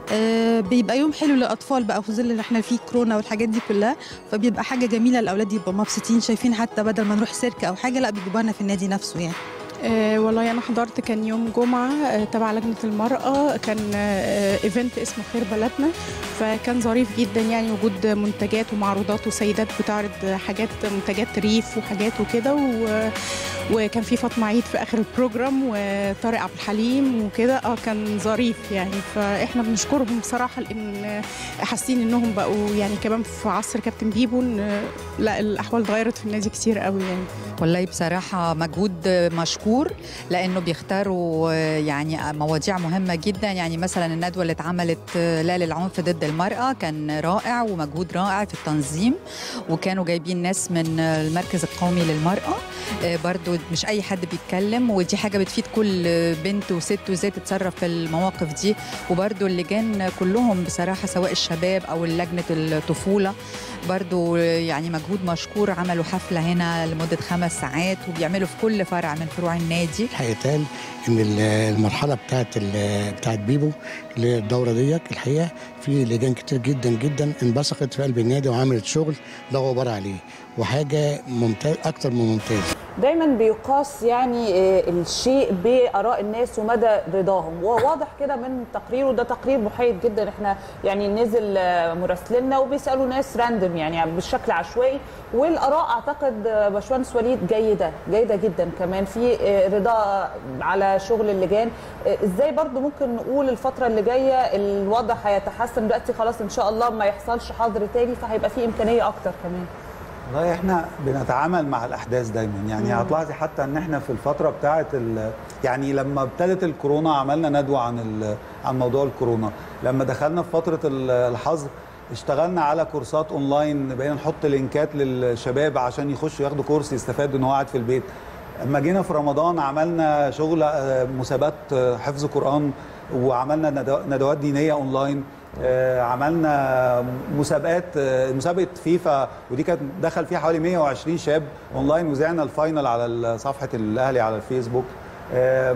آه، بيبقى يوم حلو للأطفال بقى في ظل اللي احنا فيه كورونا والحاجات دي كلها فبيبقى حاجة جميلة الأولاد يبقوا مبسوطين شايفين حتى بدل ما نروح سيرك أو حاجة لا بيجيبوها لنا في النادي نفسه يعني آه والله انا حضرت كان يوم جمعه آه تبع لجنه المراه كان آه ايفنت اسمه خير بلدنا فكان ظريف جدا يعني وجود منتجات ومعروضات وسيدات بتعرض حاجات منتجات ريف وحاجات وكده و وكان في فاطمه عيد في اخر البروجرام وطارق عبد الحليم وكده اه كان ظريف يعني فاحنا بنشكرهم بصراحه لان حاسين انهم بقوا يعني كمان في عصر كابتن بيبو إن لا الاحوال اتغيرت في النادي كتير قوي يعني والله بصراحة مجهود مشكور لأنه بيختاروا يعني مواضيع مهمة جدا يعني مثلا الندوة اللي اتعملت لا للعنف ضد المرأة كان رائع ومجهود رائع في التنظيم وكانوا جايبين ناس من المركز القومي للمرأة برضو مش أي حد بيتكلم ودي حاجة بتفيد كل بنت وست وازاي تتصرف في المواقف دي وبرضو اللجان كلهم بصراحة سواء الشباب أو لجنة الطفولة برضو يعني مجهود مشكور عملوا حفلة هنا لمدة خمس ساعات وبيعملوا في كل فرع من فروع النادي هيتقال ان ال- المرحله بتاعت ال- بتاعت بيبو اللي هي الدوره ديت الحقيقه في لجان كتير جدا جدا انبثقت في قلب النادي وعملت شغل لا غبار عليه وحاجه ممتاز اكتر من ممتاز دايما بيقاس يعني آه، الشيء باراء الناس ومدى رضاهم وواضح كده من تقريره ده تقرير محايد جدا احنا يعني نزل آه، مراسليننا وبيسالوا ناس راندم يعني بشكل عشوائي والاراء اعتقد آه، باشمهندس وليد جيده جيده جدا كمان في آه، رضا على شغل اللجان آه، ازاي برضو ممكن نقول الفتره اللي جايه الوضع هيتحسن دلوقتي خلاص ان شاء الله ما يحصلش حظر تاني فهيبقى في امكانيه اكتر كمان والله احنا بنتعامل مع الاحداث دايما يعني مم. هتلاحظي حتى ان احنا في الفتره بتاعه ال- يعني لما ابتدت الكورونا عملنا ندوه عن ال- عن موضوع الكورونا لما دخلنا في فتره ال- الحظر اشتغلنا على كورسات اونلاين بقينا نحط لينكات للشباب عشان يخشوا ياخدوا كورس يستفادوا ان هو قاعد في البيت اما جينا في رمضان عملنا شغل آه، مسابقات آه، حفظ قران وعملنا ندو- ندوات دينيه اونلاين آه، عملنا مسابقات آه، مسابقه فيفا ودي كانت دخل فيها حوالي 120 شاب اونلاين وزعنا الفاينل على صفحه الاهلي على الفيسبوك آه،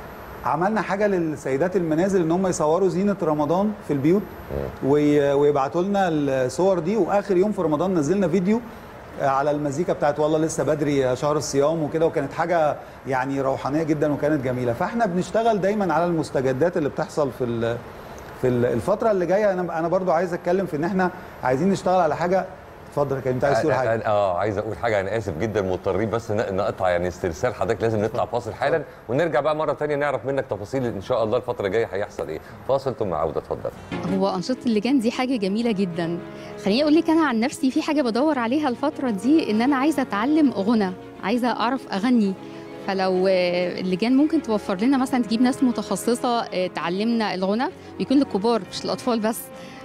عملنا حاجه للسيدات المنازل ان هم يصوروا زينه رمضان في البيوت وي- ويبعتوا لنا الصور دي واخر يوم في رمضان نزلنا فيديو على المزيكا بتاعت والله لسه بدري شهر الصيام وكده وكانت حاجه يعني روحانيه جدا وكانت جميله فاحنا بنشتغل دايما على المستجدات اللي بتحصل في ال- في ال- الفتره اللي جايه انا انا برضو عايز اتكلم في ان احنا عايزين نشتغل على حاجه اتفضل يا كريم انت عايز تقول حاجه أنا- اه عايز اقول حاجه انا اسف جدا مضطرين بس ن- نقطع يعني استرسال حضرتك لازم نطلع فاصل حالا ونرجع بقى مره ثانيه نعرف منك تفاصيل ان شاء الله الفتره الجايه هيحصل ايه فاصل ثم عوده اتفضل هو أنشطة اللجان دي حاجة جميلة جدا خليني أقول لك أنا عن نفسي في حاجة بدور عليها الفترة دي إن أنا عايزة أتعلم غنى عايزة أعرف أغني فلو آه، اللجان ممكن توفر لنا مثلا تجيب ناس متخصصة آه، تعلمنا الغنى بيكون للكبار مش للأطفال بس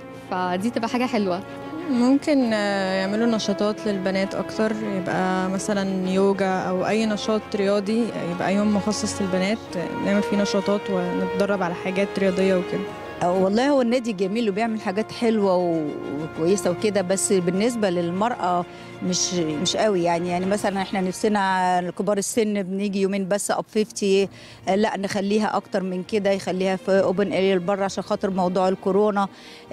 فدي تبقى حاجة حلوة ممكن آه، يعملوا نشاطات للبنات اكتر يبقى مثلا يوجا او اي نشاط رياضي يبقى يوم مخصص للبنات آه، نعمل فيه نشاطات ونتدرب على حاجات رياضيه وكده والله هو النادي جميل وبيعمل حاجات حلوه و- وكويسه وكده بس بالنسبه للمراه مش مش قوي يعني يعني مثلا احنا نفسنا كبار السن بنيجي يومين بس اب 50 آه، لا نخليها اكتر من كده يخليها في اوبن اريا بره عشان خاطر موضوع الكورونا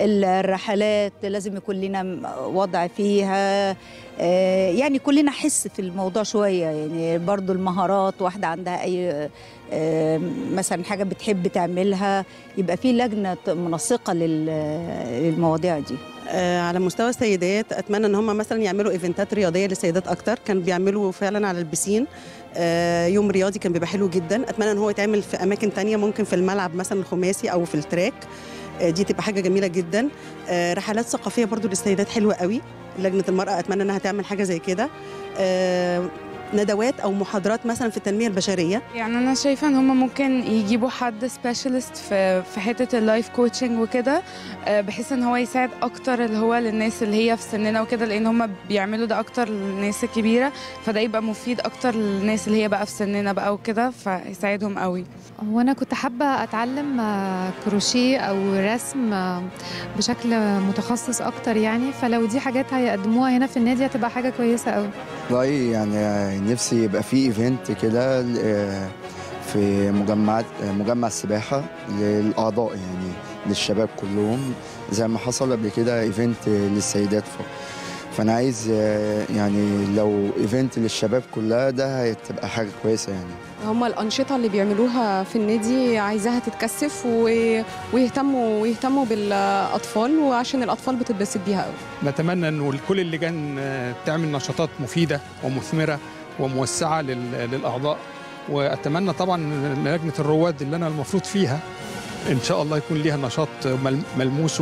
الرحلات لازم يكون لنا وضع فيها آه، يعني كلنا حس في الموضوع شويه يعني برضو المهارات واحده عندها اي آه، مثلا حاجه بتحب تعملها يبقى في لجنه منسقه لل- للمواضيع دي آه، على مستوى السيدات اتمنى ان هم مثلا يعملوا ايفنتات رياضيه للسيدات اكتر كان بيعملوا فعلا على البسين آه، يوم رياضي كان بيبقى حلو جدا اتمنى ان هو يتعمل في اماكن تانية ممكن في الملعب مثلا الخماسي او في التراك آه، دي تبقى حاجه جميله جدا آه، رحلات ثقافيه برضو للسيدات حلوه قوي لجنه المراه اتمنى انها تعمل حاجه زي كده آه، ندوات او محاضرات مثلا في التنميه البشريه يعني انا شايفه ان هم ممكن يجيبوا حد سبيشالست في في حته اللايف كوتشنج وكده آه، بحيث ان هو يساعد اكتر اللي هو للناس اللي هي في سننا وكده لان هم بيعملوا ده اكتر للناس الكبيره فده يبقى مفيد اكتر للناس اللي هي بقى في سننا بقى وكده فيساعدهم قوي هو أنا كنت حابة أتعلم آه، كروشيه أو رسم آه، بشكل متخصص أكتر يعني فلو دي حاجات هيقدموها هنا في النادي هتبقى حاجة كويسة أوي والله يعني نفسي يبقى في ايفنت كده آه، في مجمعات آه، مجمع السباحة للأعضاء يعني للشباب كلهم زي ما حصل قبل كده ايفنت للسيدات فقط فأنا عايز آه، يعني لو ايفنت للشباب كلها ده هتبقى حاجة كويسة يعني هما الأنشطة اللي بيعملوها في النادي عايزاها تتكثف و... ويهتموا ويهتموا بالأطفال وعشان الأطفال بتتبسط بيها قوي نتمنى انه كل اللجان آه، تعمل نشاطات مفيده ومثمره وموسعه لل- للاعضاء واتمنى طبعا إن لجنه الرواد اللي انا المفروض فيها ان شاء الله يكون ليها نشاط مل- ملموس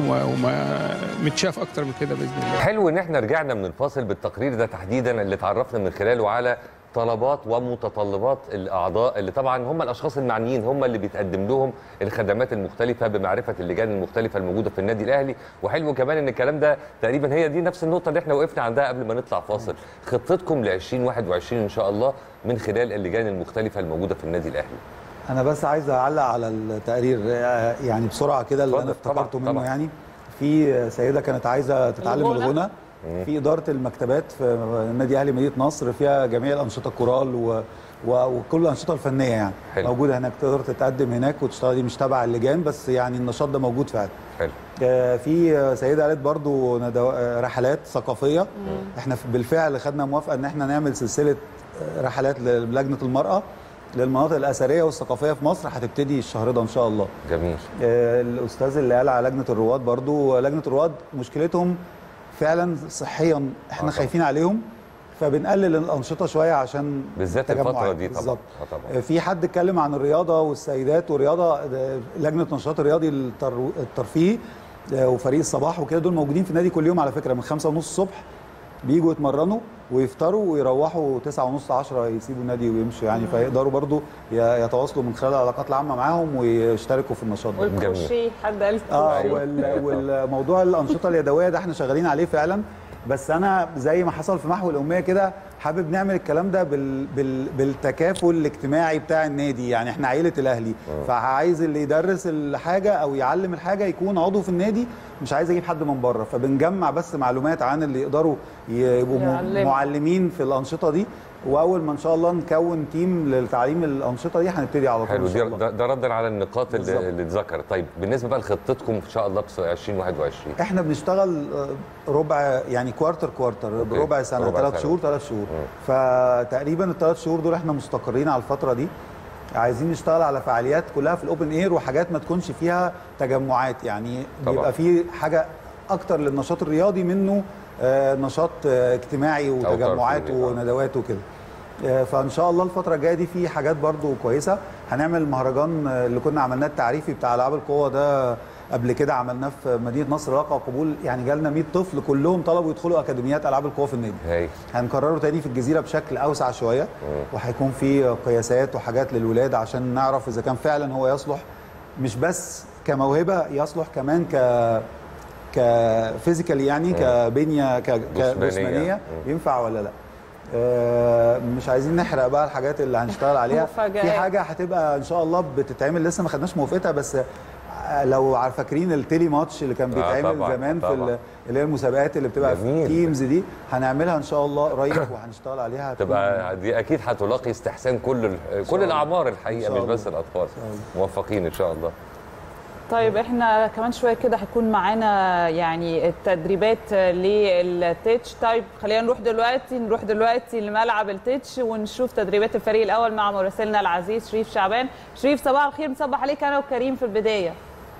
ومتشاف اكتر من كده باذن الله حلو ان احنا رجعنا من الفاصل بالتقرير ده تحديدا اللي اتعرفنا من خلاله على طلبات ومتطلبات الاعضاء اللي طبعا هم الاشخاص المعنيين هم اللي بيتقدم لهم الخدمات المختلفه بمعرفه اللجان المختلفه الموجوده في النادي الاهلي وحلو كمان ان الكلام ده تقريبا هي دي نفس النقطه اللي احنا وقفنا عندها قبل ما نطلع فاصل خطتكم ل 2021 ان شاء الله من خلال اللجان المختلفه الموجوده في النادي الاهلي انا بس عايز اعلق على التقرير آه، يعني بسرعه كده اللي انا اتفضل، طبعاً، افتكرته منه طبعاً. يعني في سيده كانت عايزه تتعلم الغنى. الغنى في اداره المكتبات في النادي الاهلي مدينه نصر فيها جميع الانشطه الكورال و... و... وكل الانشطه الفنيه يعني حلو. موجوده هناك تقدر تتقدم هناك وتشتغلي مش تبع اللجان بس يعني النشاط ده موجود فعلا حلو آه، في آه، سيده قالت برضو ندو... آه، رحلات ثقافيه احنا في- بالفعل خدنا موافقه ان احنا نعمل سلسله آه، رحلات للجنه المراه للمناطق الاثريه والثقافيه في مصر هتبتدي الشهر ده ان شاء الله جميل آه، الاستاذ اللي قال على لجنه الرواد برضو لجنه الرواد مشكلتهم فعلا صحيا احنا آه، خايفين عليهم فبنقلل الانشطه شويه عشان بالذات التجمعات. الفتره دي طبعا بالظبط. آه طبعا آه، في حد اتكلم عن الرياضه والسيدات والرياضه آه، لجنه النشاط الرياضي التر- الترفيهي آه، وفريق الصباح وكده دول موجودين في النادي كل يوم على فكره من خمسة ونص الصبح بيجوا يتمرنوا ويفطروا ويروحوا تسعة ونص عشرة يسيبوا النادي ويمشوا يعني فيقدروا برضو ي- يتواصلوا من خلال العلاقات العامة معاهم ويشتركوا في النشاط ده والكروشيه حد قال اه كروشيه. وال- والموضوع الانشطه اليدويه ده احنا شغالين عليه فعلا بس انا زي ما حصل في محو الاميه كده حابب نعمل الكلام ده بال بال بالتكافل الاجتماعي بتاع النادي يعني احنا عيله الاهلي فعايز اللي يدرس الحاجه او يعلم الحاجه يكون عضو في النادي مش عايز اجيب حد من بره فبنجمع بس معلومات عن اللي يقدروا يبقوا م- يعلموا. معلمين في الانشطه دي واول ما ان شاء الله نكون تيم لتعليم الانشطه دي هنبتدي على طول حلو إن شاء دي الله. ده, ده ردا على النقاط اللي, بالظبط. اللي اتذكرت طيب بالنسبه بقى لخطتكم ان شاء الله في 2021 احنا بنشتغل آه، ربع يعني كوارتر كوارتر أوكي. ربع سنه ربع ثلاث سنة. شهور ثلاث شهور فتقريبا الثلاث شهور دول احنا مستقرين على الفتره دي عايزين نشتغل على فعاليات كلها في الاوبن اير وحاجات ما تكونش فيها تجمعات يعني طبعاً. بيبقى في حاجه اكتر للنشاط الرياضي منه آه، نشاط آه، اجتماعي وتجمعات ترفيهي، آه. وندوات وكده آه، فان شاء الله الفتره الجايه دي في حاجات برضو كويسه هنعمل مهرجان آه، اللي كنا عملناه التعريفي بتاع العاب القوه ده قبل كده عملناه في مدينه نصر لقى قبول يعني جالنا 100 طفل كلهم طلبوا يدخلوا اكاديميات العاب القوه في النادي هاي هنكرره تاني في الجزيره بشكل اوسع شويه وهيكون في قياسات وحاجات للولاد عشان نعرف اذا كان فعلا هو يصلح مش بس كموهبه يصلح كمان ك كفيزيكال يعني كبنيه ك- جسمانية. كجسمانيه مم. ينفع ولا لا آه، مش عايزين نحرق بقى الحاجات اللي هنشتغل عليها مفاجآت. في حاجه هتبقى ان شاء الله بتتعمل لسه ما خدناش موافقتها بس لو عارف فاكرين التيلي ماتش اللي كان آه، بيتعمل طبعاً، زمان في طبعاً. ال- اللي هي المسابقات اللي بتبقى في جميل. تيمز دي هنعملها ان شاء الله قريب وهنشتغل عليها هتكون- تبقى دي اكيد هتلاقي استحسان كل ال- كل الاعمار إن الحقيقه شاء مش الله. بس الاطفال موفقين ان شاء الله طيب احنا كمان شويه كده هيكون معانا يعني التدريبات للتتش طيب خلينا نروح دلوقتي نروح دلوقتي لملعب التتش ونشوف تدريبات الفريق الاول مع مراسلنا العزيز شريف شعبان شريف صباح الخير مصبح عليك انا وكريم في البدايه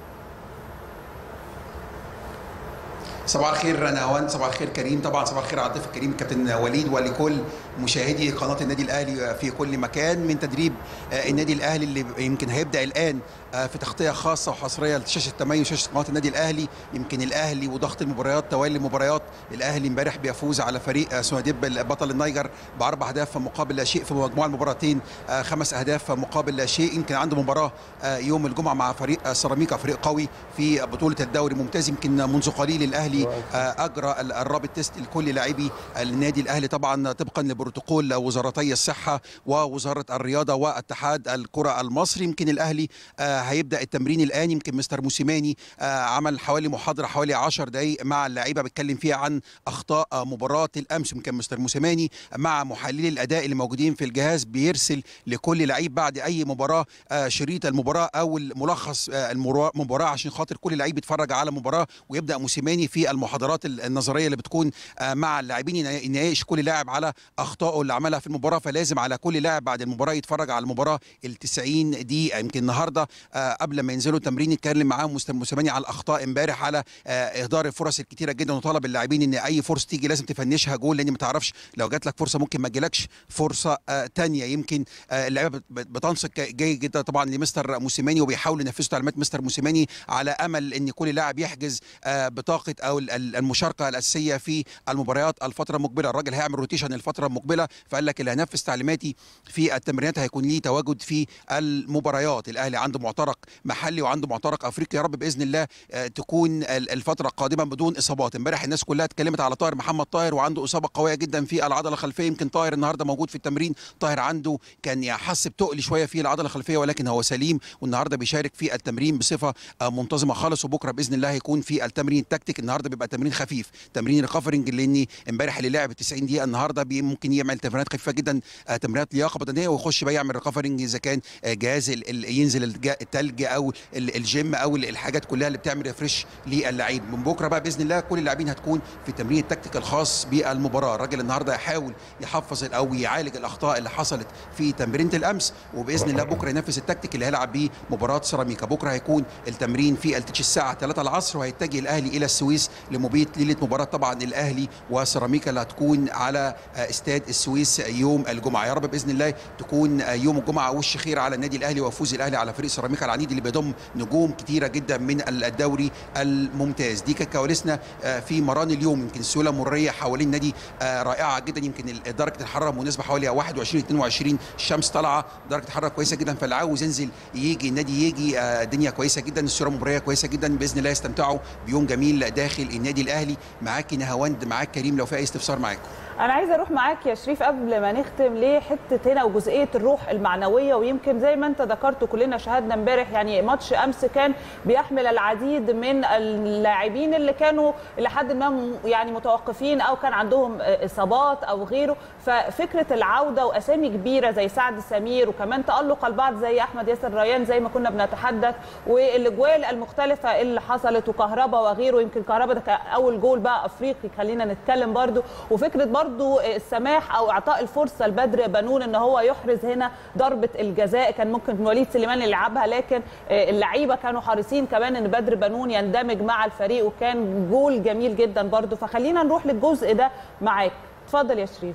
صباح الخير انا هوان صباح الخير كريم طبعا صباح الخير على الضيف الكريم كابتن وليد ولكل مشاهدي قناه النادي الاهلي في كل مكان من تدريب آه، النادي الاهلي اللي يمكن هيبدا الان آه، في تغطيه خاصه وحصريه لشاشه تميز شاشه قناه النادي الاهلي يمكن الاهلي وضغط المباريات توالي المباريات الاهلي امبارح بيفوز على فريق آه، سوناديب بطل النيجر باربع اهداف مقابل لا شيء في مجموع المباراتين آه، خمس اهداف مقابل لا شيء يمكن عنده مباراه آه، يوم الجمعه مع فريق آه، سيراميكا فريق قوي في بطوله الدوري ممتاز يمكن منذ قليل الاهلي آه، اجرى ال- الرابط تيست لكل لاعبي النادي الاهلي طبعا طبقا لبروتوكول وزارتي الصحه ووزاره الرياضه واتحاد الكره المصري يمكن الاهلي آه، هيبدا التمرين الان يمكن مستر موسيماني آه، عمل حوالي محاضره حوالي 10 دقائق مع اللعيبه بيتكلم فيها عن اخطاء آه، مباراه الامس يمكن مستر موسيماني مع محللي الاداء اللي موجودين في الجهاز بيرسل لكل لعيب بعد اي مباراه آه، شريط المباراه او الملخص آه، المرا- المباراه عشان خاطر كل لعيب يتفرج على مباراه ويبدا موسيماني في المحاضرات ال- النظريه اللي بتكون آه، مع اللاعبين ينا- يناقش كل لاعب على اخطائه اللي عملها في المباراه فلازم على كل لاعب بعد المباراه يتفرج على المباراه ال 90 دقيقه يمكن النهارده آه، قبل ما ينزلوا التمرين يتكلم معاهم مستر موسيماني على الاخطاء امبارح على آه، اهدار الفرص الكتيره جدا وطلب اللاعبين ان اي فرصه تيجي لازم تفنشها جول لان ما تعرفش لو جات لك فرصه ممكن ما تجيلكش فرصه آه، تانية يمكن آه، اللعيبه بت- بت- بتنسق جيد جدا طبعا لمستر موسيماني وبيحاولوا ينفذوا تعليمات مستر موسيماني على امل ان كل لاعب يحجز آه، بطاقه او ال- ال- المشاركه الاساسيه في المباريات الفتره المقبله الراجل هيعمل روتيشن الفتره المقبله فقال لك اللي هينفذ تعليماتي في التمرينات هيكون ليه تواجد في المباريات الاهلي عنده معترك محلي وعنده معترك افريقي يا رب باذن الله آه، تكون ال- الفتره القادمه بدون اصابات امبارح الناس كلها اتكلمت على طاهر محمد طاهر وعنده اصابه قويه جدا في العضله الخلفيه يمكن طاهر النهارده موجود في التمرين طاهر عنده كان يحس بتقل شويه في العضله الخلفيه ولكن هو سليم والنهارده بيشارك في التمرين بصفه آه، منتظمه خالص وبكره باذن الله هيكون في التمرين التكتيك النهارده بيبقى تمرين خفيف تمرين الكفرنج لاني امبارح اللي لعب 90 دقيقه النهارده بي- ممكن يعمل تمرينات خفيفه جدا آه، تمرينات لياقه بدنيه ويخش بقى يعمل ريكفرنج اذا كان آه، جهاز ال- ال- ينزل الج- التلج او ال- الجيم او ال- الحاجات كلها اللي بتعمل ريفرش للعيب من بكره بقى باذن الله كل اللاعبين هتكون في تمرين التكتيك الخاص بالمباراه الراجل النهارده يحاول يحفظ او يعالج الاخطاء اللي حصلت في تمرينه الامس وباذن الله بكره ينفذ التكتيك اللي هيلعب بيه مباراه سيراميكا بكره هيكون التمرين في التتش الساعه 3 العصر وهيتجه الاهلي الى السويس لمبيت ليله مباراه طبعا الاهلي وسيراميكا اللي هتكون على آه، استاد السويس يوم الجمعه يا رب باذن الله تكون آه، يوم الجمعه وش خير على النادي الاهلي وفوز الاهلي على فريق سيراميكا العنيد اللي بيضم نجوم كتيره جدا من الدوري الممتاز دي كانت كواليسنا آه، في مران اليوم يمكن سيوله مريه حوالين نادي آه، رائعه جدا يمكن ال- درجه الحراره مناسبه حوالي 21 22 الشمس طالعه درجه الحراره كويسه جدا فاللي عاوز ينزل يجي النادي يجي آه، الدنيا كويسه جدا الصوره مباريه كويسه جدا باذن الله يستمتعوا بيوم جميل داخل النادي الاهلي معاكي نهاوند معاك كريم لو في اي استفسار معاكم انا عايزه اروح معاك يا شريف قبل ما نختم ليه حته هنا وجزئيه الروح المعنويه ويمكن زي ما انت ذكرت كلنا شاهدنا امبارح يعني ماتش امس كان بيحمل العديد من اللاعبين اللي كانوا لحد ما م- يعني متوقفين او كان عندهم اصابات او غيره ففكره العوده واسامي كبيره زي سعد سمير وكمان تالق البعض زي احمد ياسر ريان زي ما كنا بنتحدث والاجوال المختلفه اللي حصلت وكهربا وغيره يمكن كهربا ده كان اول جول بقى افريقي خلينا نتكلم برضو وفكره برضو السماح او اعطاء الفرصه لبدر بنون ان هو يحرز هنا ضربه الجزاء كان ممكن وليد سليمان اللي يلعبها لكن اللعيبه كانوا حريصين كمان ان بدر بنون يندمج مع الفريق وكان جول جميل جدا برضو فخلينا نروح للجزء ده معاك اتفضل يا شريف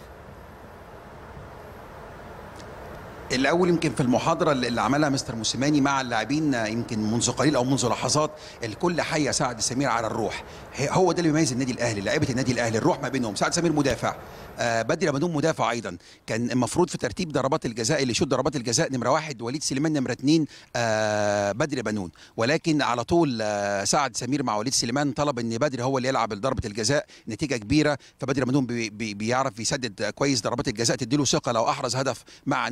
الاول يمكن في المحاضره اللي عملها مستر موسيماني مع اللاعبين يمكن منذ قليل او منذ لحظات الكل حي سعد سمير على الروح هو ده اللي بيميز النادي الاهلي لعيبه النادي الاهلي الروح ما بينهم سعد سمير مدافع آه بدري بدون مدافع ايضا كان المفروض في ترتيب ضربات الجزاء اللي يشوط ضربات الجزاء نمره واحد وليد سليمان نمره اثنين آه بدري بنون ولكن على طول آه سعد سمير مع وليد سليمان طلب ان بدري هو اللي يلعب ضربه الجزاء نتيجه كبيره فبدري بنون بي بي بيعرف يسدد كويس ضربات الجزاء تديله ثقه لو احرز هدف مع النادي الاهلي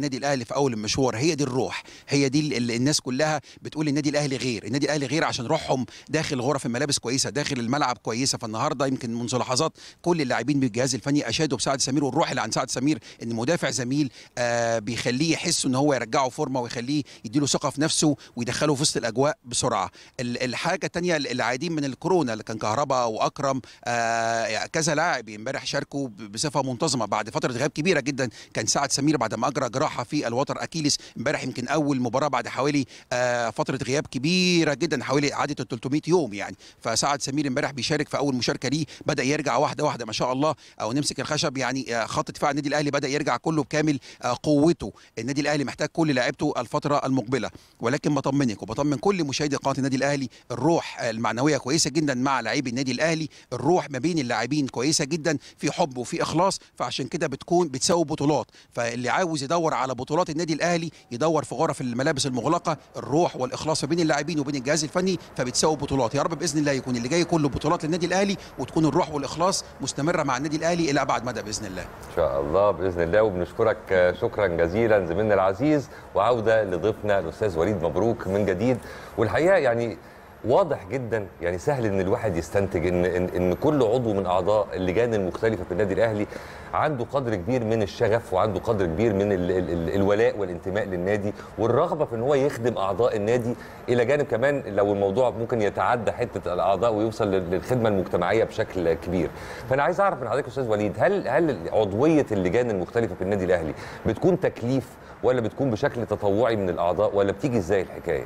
الاهلي في اول المشوار هي دي الروح هي دي اللي الناس كلها بتقول النادي الاهلي غير النادي الاهلي غير عشان روحهم داخل غرف الملابس كويسه داخل الملعب كويسه فالنهارده يمكن منذ لحظات كل اللاعبين بالجهاز الفني اشادوا بسعد سمير والروح اللي عند سعد سمير ان مدافع زميل آه بيخليه يحس ان هو يرجعه فورمه ويخليه يديله ثقه في نفسه ويدخله في وسط الاجواء بسرعه ال- الحاجه الثانيه العادين من الكورونا اللي كان كهربا واكرم آه كذا لاعب امبارح شاركوا ب- بصفه منتظمه بعد فتره غياب كبيره جدا كان سعد سمير بعد ما اجرى جراحه في الوتر اكيليس امبارح يمكن اول مباراه بعد حوالي آه فتره غياب كبيره جدا حوالي عدت ال 300 يوم يعني فسعد سمير امبارح بيشارك في اول مشاركه ليه بدا يرجع واحده واحده ما شاء الله او نمسك الخشب يعني آه خط دفاع النادي الاهلي بدا يرجع كله بكامل آه قوته النادي الاهلي محتاج كل لاعيبته الفتره المقبله ولكن بطمنك وبطمن كل مشاهدي قناه النادي الاهلي الروح المعنويه كويسه جدا مع لاعبي النادي الاهلي الروح ما بين اللاعبين كويسه جدا في حب وفي اخلاص فعشان كده بتكون بتساوي بطولات فاللي عاوز يدور على بطولات النادي الاهلي يدور في غرف الملابس المغلقه الروح والاخلاص ما بين اللاعبين وبين الجهاز الفني فبتساوي بطولات يا رب باذن الله يكون اللي جاي كله بطولات للنادي الاهلي وتكون الروح والاخلاص مستمره مع النادي الاهلي الى ابعد مدى باذن الله ان شاء الله باذن الله وبنشكرك آه، شكرا جزيلا زميلنا العزيز وعوده لضيفنا الاستاذ وليد مبروك من جديد والحقيقه يعني واضح جدا يعني سهل ان الواحد يستنتج ان ان, إن كل عضو من اعضاء اللجان المختلفه في النادي الاهلي عنده قدر كبير من الشغف وعنده قدر كبير من ال ال ال الولاء والانتماء للنادي والرغبه في ان هو يخدم اعضاء النادي الى جانب كمان لو الموضوع ممكن يتعدى حته الاعضاء ويوصل لل- للخدمه المجتمعيه بشكل كبير فانا عايز اعرف من حضرتك يا استاذ وليد هل هل عضويه اللجان المختلفه في النادي الاهلي بتكون تكليف ولا بتكون بشكل تطوعي من الاعضاء ولا بتيجي ازاي الحكايه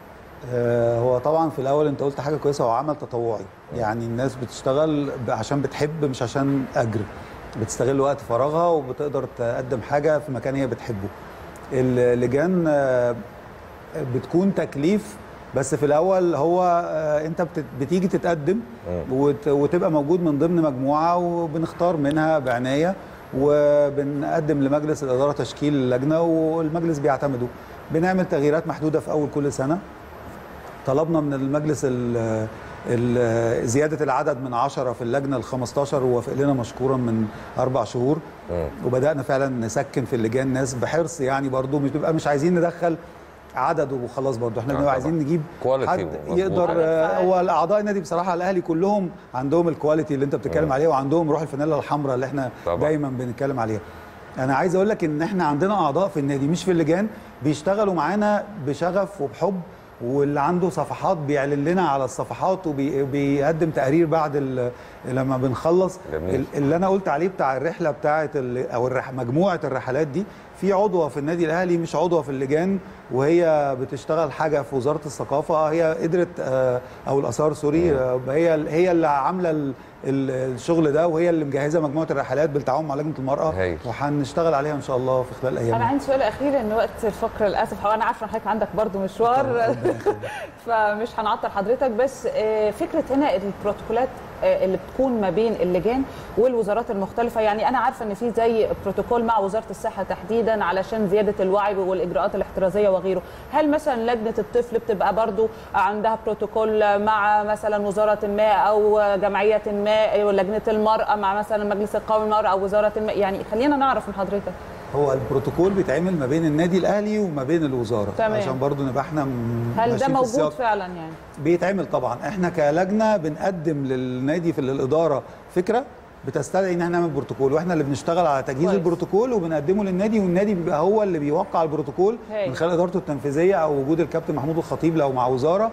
آه، هو طبعا في الاول انت قلت حاجه كويسه هو عمل تطوعي يعني الناس بتشتغل ب- عشان بتحب مش عشان اجر بتستغل وقت فراغها وبتقدر تقدم حاجه في مكان هي بتحبه اللجان آه، بتكون تكليف بس في الاول هو آه، انت بت- بتيجي تتقدم وت- وتبقى موجود من ضمن مجموعه وبنختار منها بعنايه وبنقدم لمجلس الاداره تشكيل اللجنه والمجلس بيعتمدوا بنعمل تغييرات محدوده في اول كل سنه طلبنا من المجلس ال- ال- زياده العدد من 10 في اللجنه ل 15 ووافق لنا مشكورا من اربع شهور وبدانا فعلا نسكن في اللجان ناس بحرص يعني برضو مش بيبقى مش عايزين ندخل عدد وخلاص برضو احنا آه بنبقى طبعاً. عايزين نجيب Quality حد مظبوط. يقدر آه، هو الاعضاء النادي بصراحه الاهلي كلهم عندهم الكواليتي اللي انت بتتكلم مم. عليها وعندهم روح الفانيلا الحمراء اللي احنا طبعاً. دايما بنتكلم عليها انا عايز اقول لك ان احنا عندنا اعضاء في النادي مش في اللجان بيشتغلوا معانا بشغف وبحب واللي عنده صفحات بيعلن لنا على الصفحات وبيقدم تقرير بعد ال- لما بنخلص جميل. ال- اللي انا قلت عليه بتاع الرحله بتاعه ال- او الرح مجموعه الرحلات دي في عضوه في النادي الاهلي مش عضوه في اللجان وهي بتشتغل حاجه في وزاره الثقافه هي قدرت آه، او الاثار سوري آه، هي هي اللي عامله ال- ال- الشغل ده وهي اللي مجهزه مجموعه الرحلات بالتعاون مع لجنه المراه هايل. وهنشتغل عليها ان شاء الله في خلال ايام انا عندي سؤال اخير ان وقت الفقره للاسف هو انا عارفه ان حضرتك عندك برضو مشوار فمش هنعطل حضرتك بس آه، فكره هنا البروتوكولات آه، اللي بتكون ما بين اللجان والوزارات المختلفه يعني انا عارفه ان في زي بروتوكول مع وزاره الصحه تحديدا علشان زياده الوعي والاجراءات الاحترازيه وغيره هل مثلا لجنه الطفل بتبقى برضو عندها بروتوكول مع مثلا وزاره ما او جمعيه ما لجنه المراه مع مثلا مجلس القومي للمراه او وزاره ما يعني خلينا نعرف من حضرتك هو البروتوكول بيتعمل ما بين النادي الاهلي وما بين الوزاره تمام. عشان برضو نبقى احنا م- هل ده ماشيين في موجود السياق. فعلا يعني بيتعمل طبعا احنا كلجنه بنقدم للنادي في الاداره فكره بتستدعي ان احنا نعمل بروتوكول واحنا اللي بنشتغل على تجهيز كويس. البروتوكول وبنقدمه للنادي والنادي بيبقى هو اللي بيوقع البروتوكول هايل. من خلال ادارته التنفيذيه او وجود الكابتن محمود الخطيب لو مع وزاره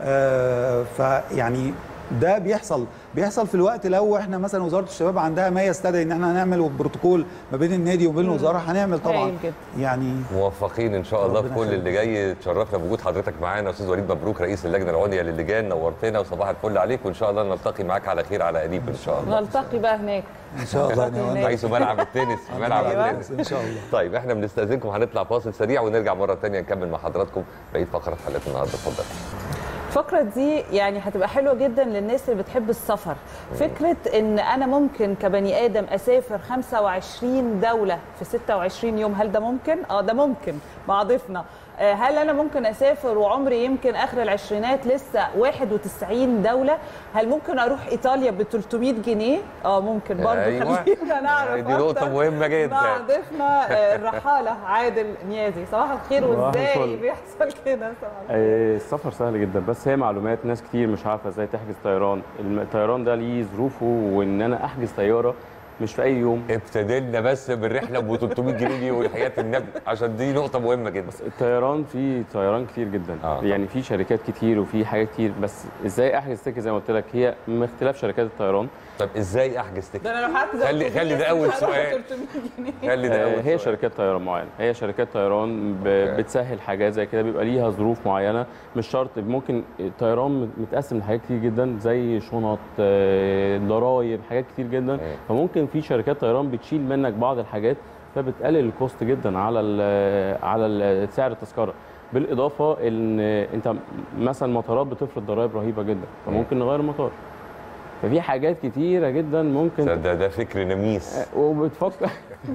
آه فيعني ده بيحصل بيحصل في الوقت لو احنا مثلا وزاره الشباب عندها ما يستدعي ان احنا نعمل بروتوكول ما بين النادي وبين الوزاره هنعمل طبعا هايل جدا. يعني موفقين ان شاء الله في ربنا كل يخليك. اللي جاي تشرفنا بوجود حضرتك معانا استاذ وليد مبروك رئيس اللجنه العليا للجان نورتنا وصباح الفل عليك وان شاء الله نلتقي معاك على خير على قريب ان شاء الله نلتقي بقى هناك ان شاء الله هناك. حيث ملعب التنس ملعب أيوة. التنس ان شاء الله طيب احنا بنستاذنكم هنطلع فاصل سريع ونرجع مره ثانيه نكمل مع حضراتكم بقيه فقرات حلقه النهارده اتفضل الفقرة دي يعني هتبقى حلوة جدا للناس اللي بتحب السفر فكرة ان انا ممكن كبني ادم اسافر 25 دولة في 26 يوم هل ده ممكن؟ اه ده ممكن مع ضيفنا آه، هل انا ممكن اسافر وعمري يمكن اخر العشرينات لسه 91 دوله هل ممكن اروح ايطاليا ب 300 جنيه اه ممكن برضه أيوة. خلينا نعرف دي نقطة أكتر مهمة جدا. مع ضيفنا آه، الرحاله عادل نيازي صباح الخير صباح وازاي الفل. بيحصل كده صباح الخير. آه، السفر سهل جدا بس هي معلومات ناس كتير مش عارفه ازاي تحجز طيران الم- الطيران ده ليه ظروفه وان انا احجز طياره مش في اي يوم ابتدينا بس بالرحله ب 300 جنيه دي وحياه النبي عشان دي نقطه مهمه جدا الطيران في طيران كتير جدا آه. يعني في شركات كتير وفي حاجات كتير بس ازاي احجز تيكت زي ما قلت لك هي من اختلاف شركات الطيران طب ازاي احجز تيكت ده انا لو هحجز خلي- خلي ده أول أوتوبيس مش هروح سؤال. 300 جنيه خلي ده آه، أول هي سؤال. شركات طيران معينه هي شركات طيران ب... بتسهل حاجات زي كده بيبقى ليها ظروف معينه مش شرط ممكن الطيران متقسم لحاجات كتير جدا زي شنط آه، ضرايب حاجات كتير جدا فممكن في شركات طيران بتشيل منك بعض الحاجات فبتقلل الكوست جدا على ال على ال سعر التذكره بالاضافه ان انت مثلا المطارات بتفرض ضرائب رهيبه جدا فممكن نغير المطار ففي حاجات كتيره جدا ممكن ده ده, ده فكر نميس وبتفكر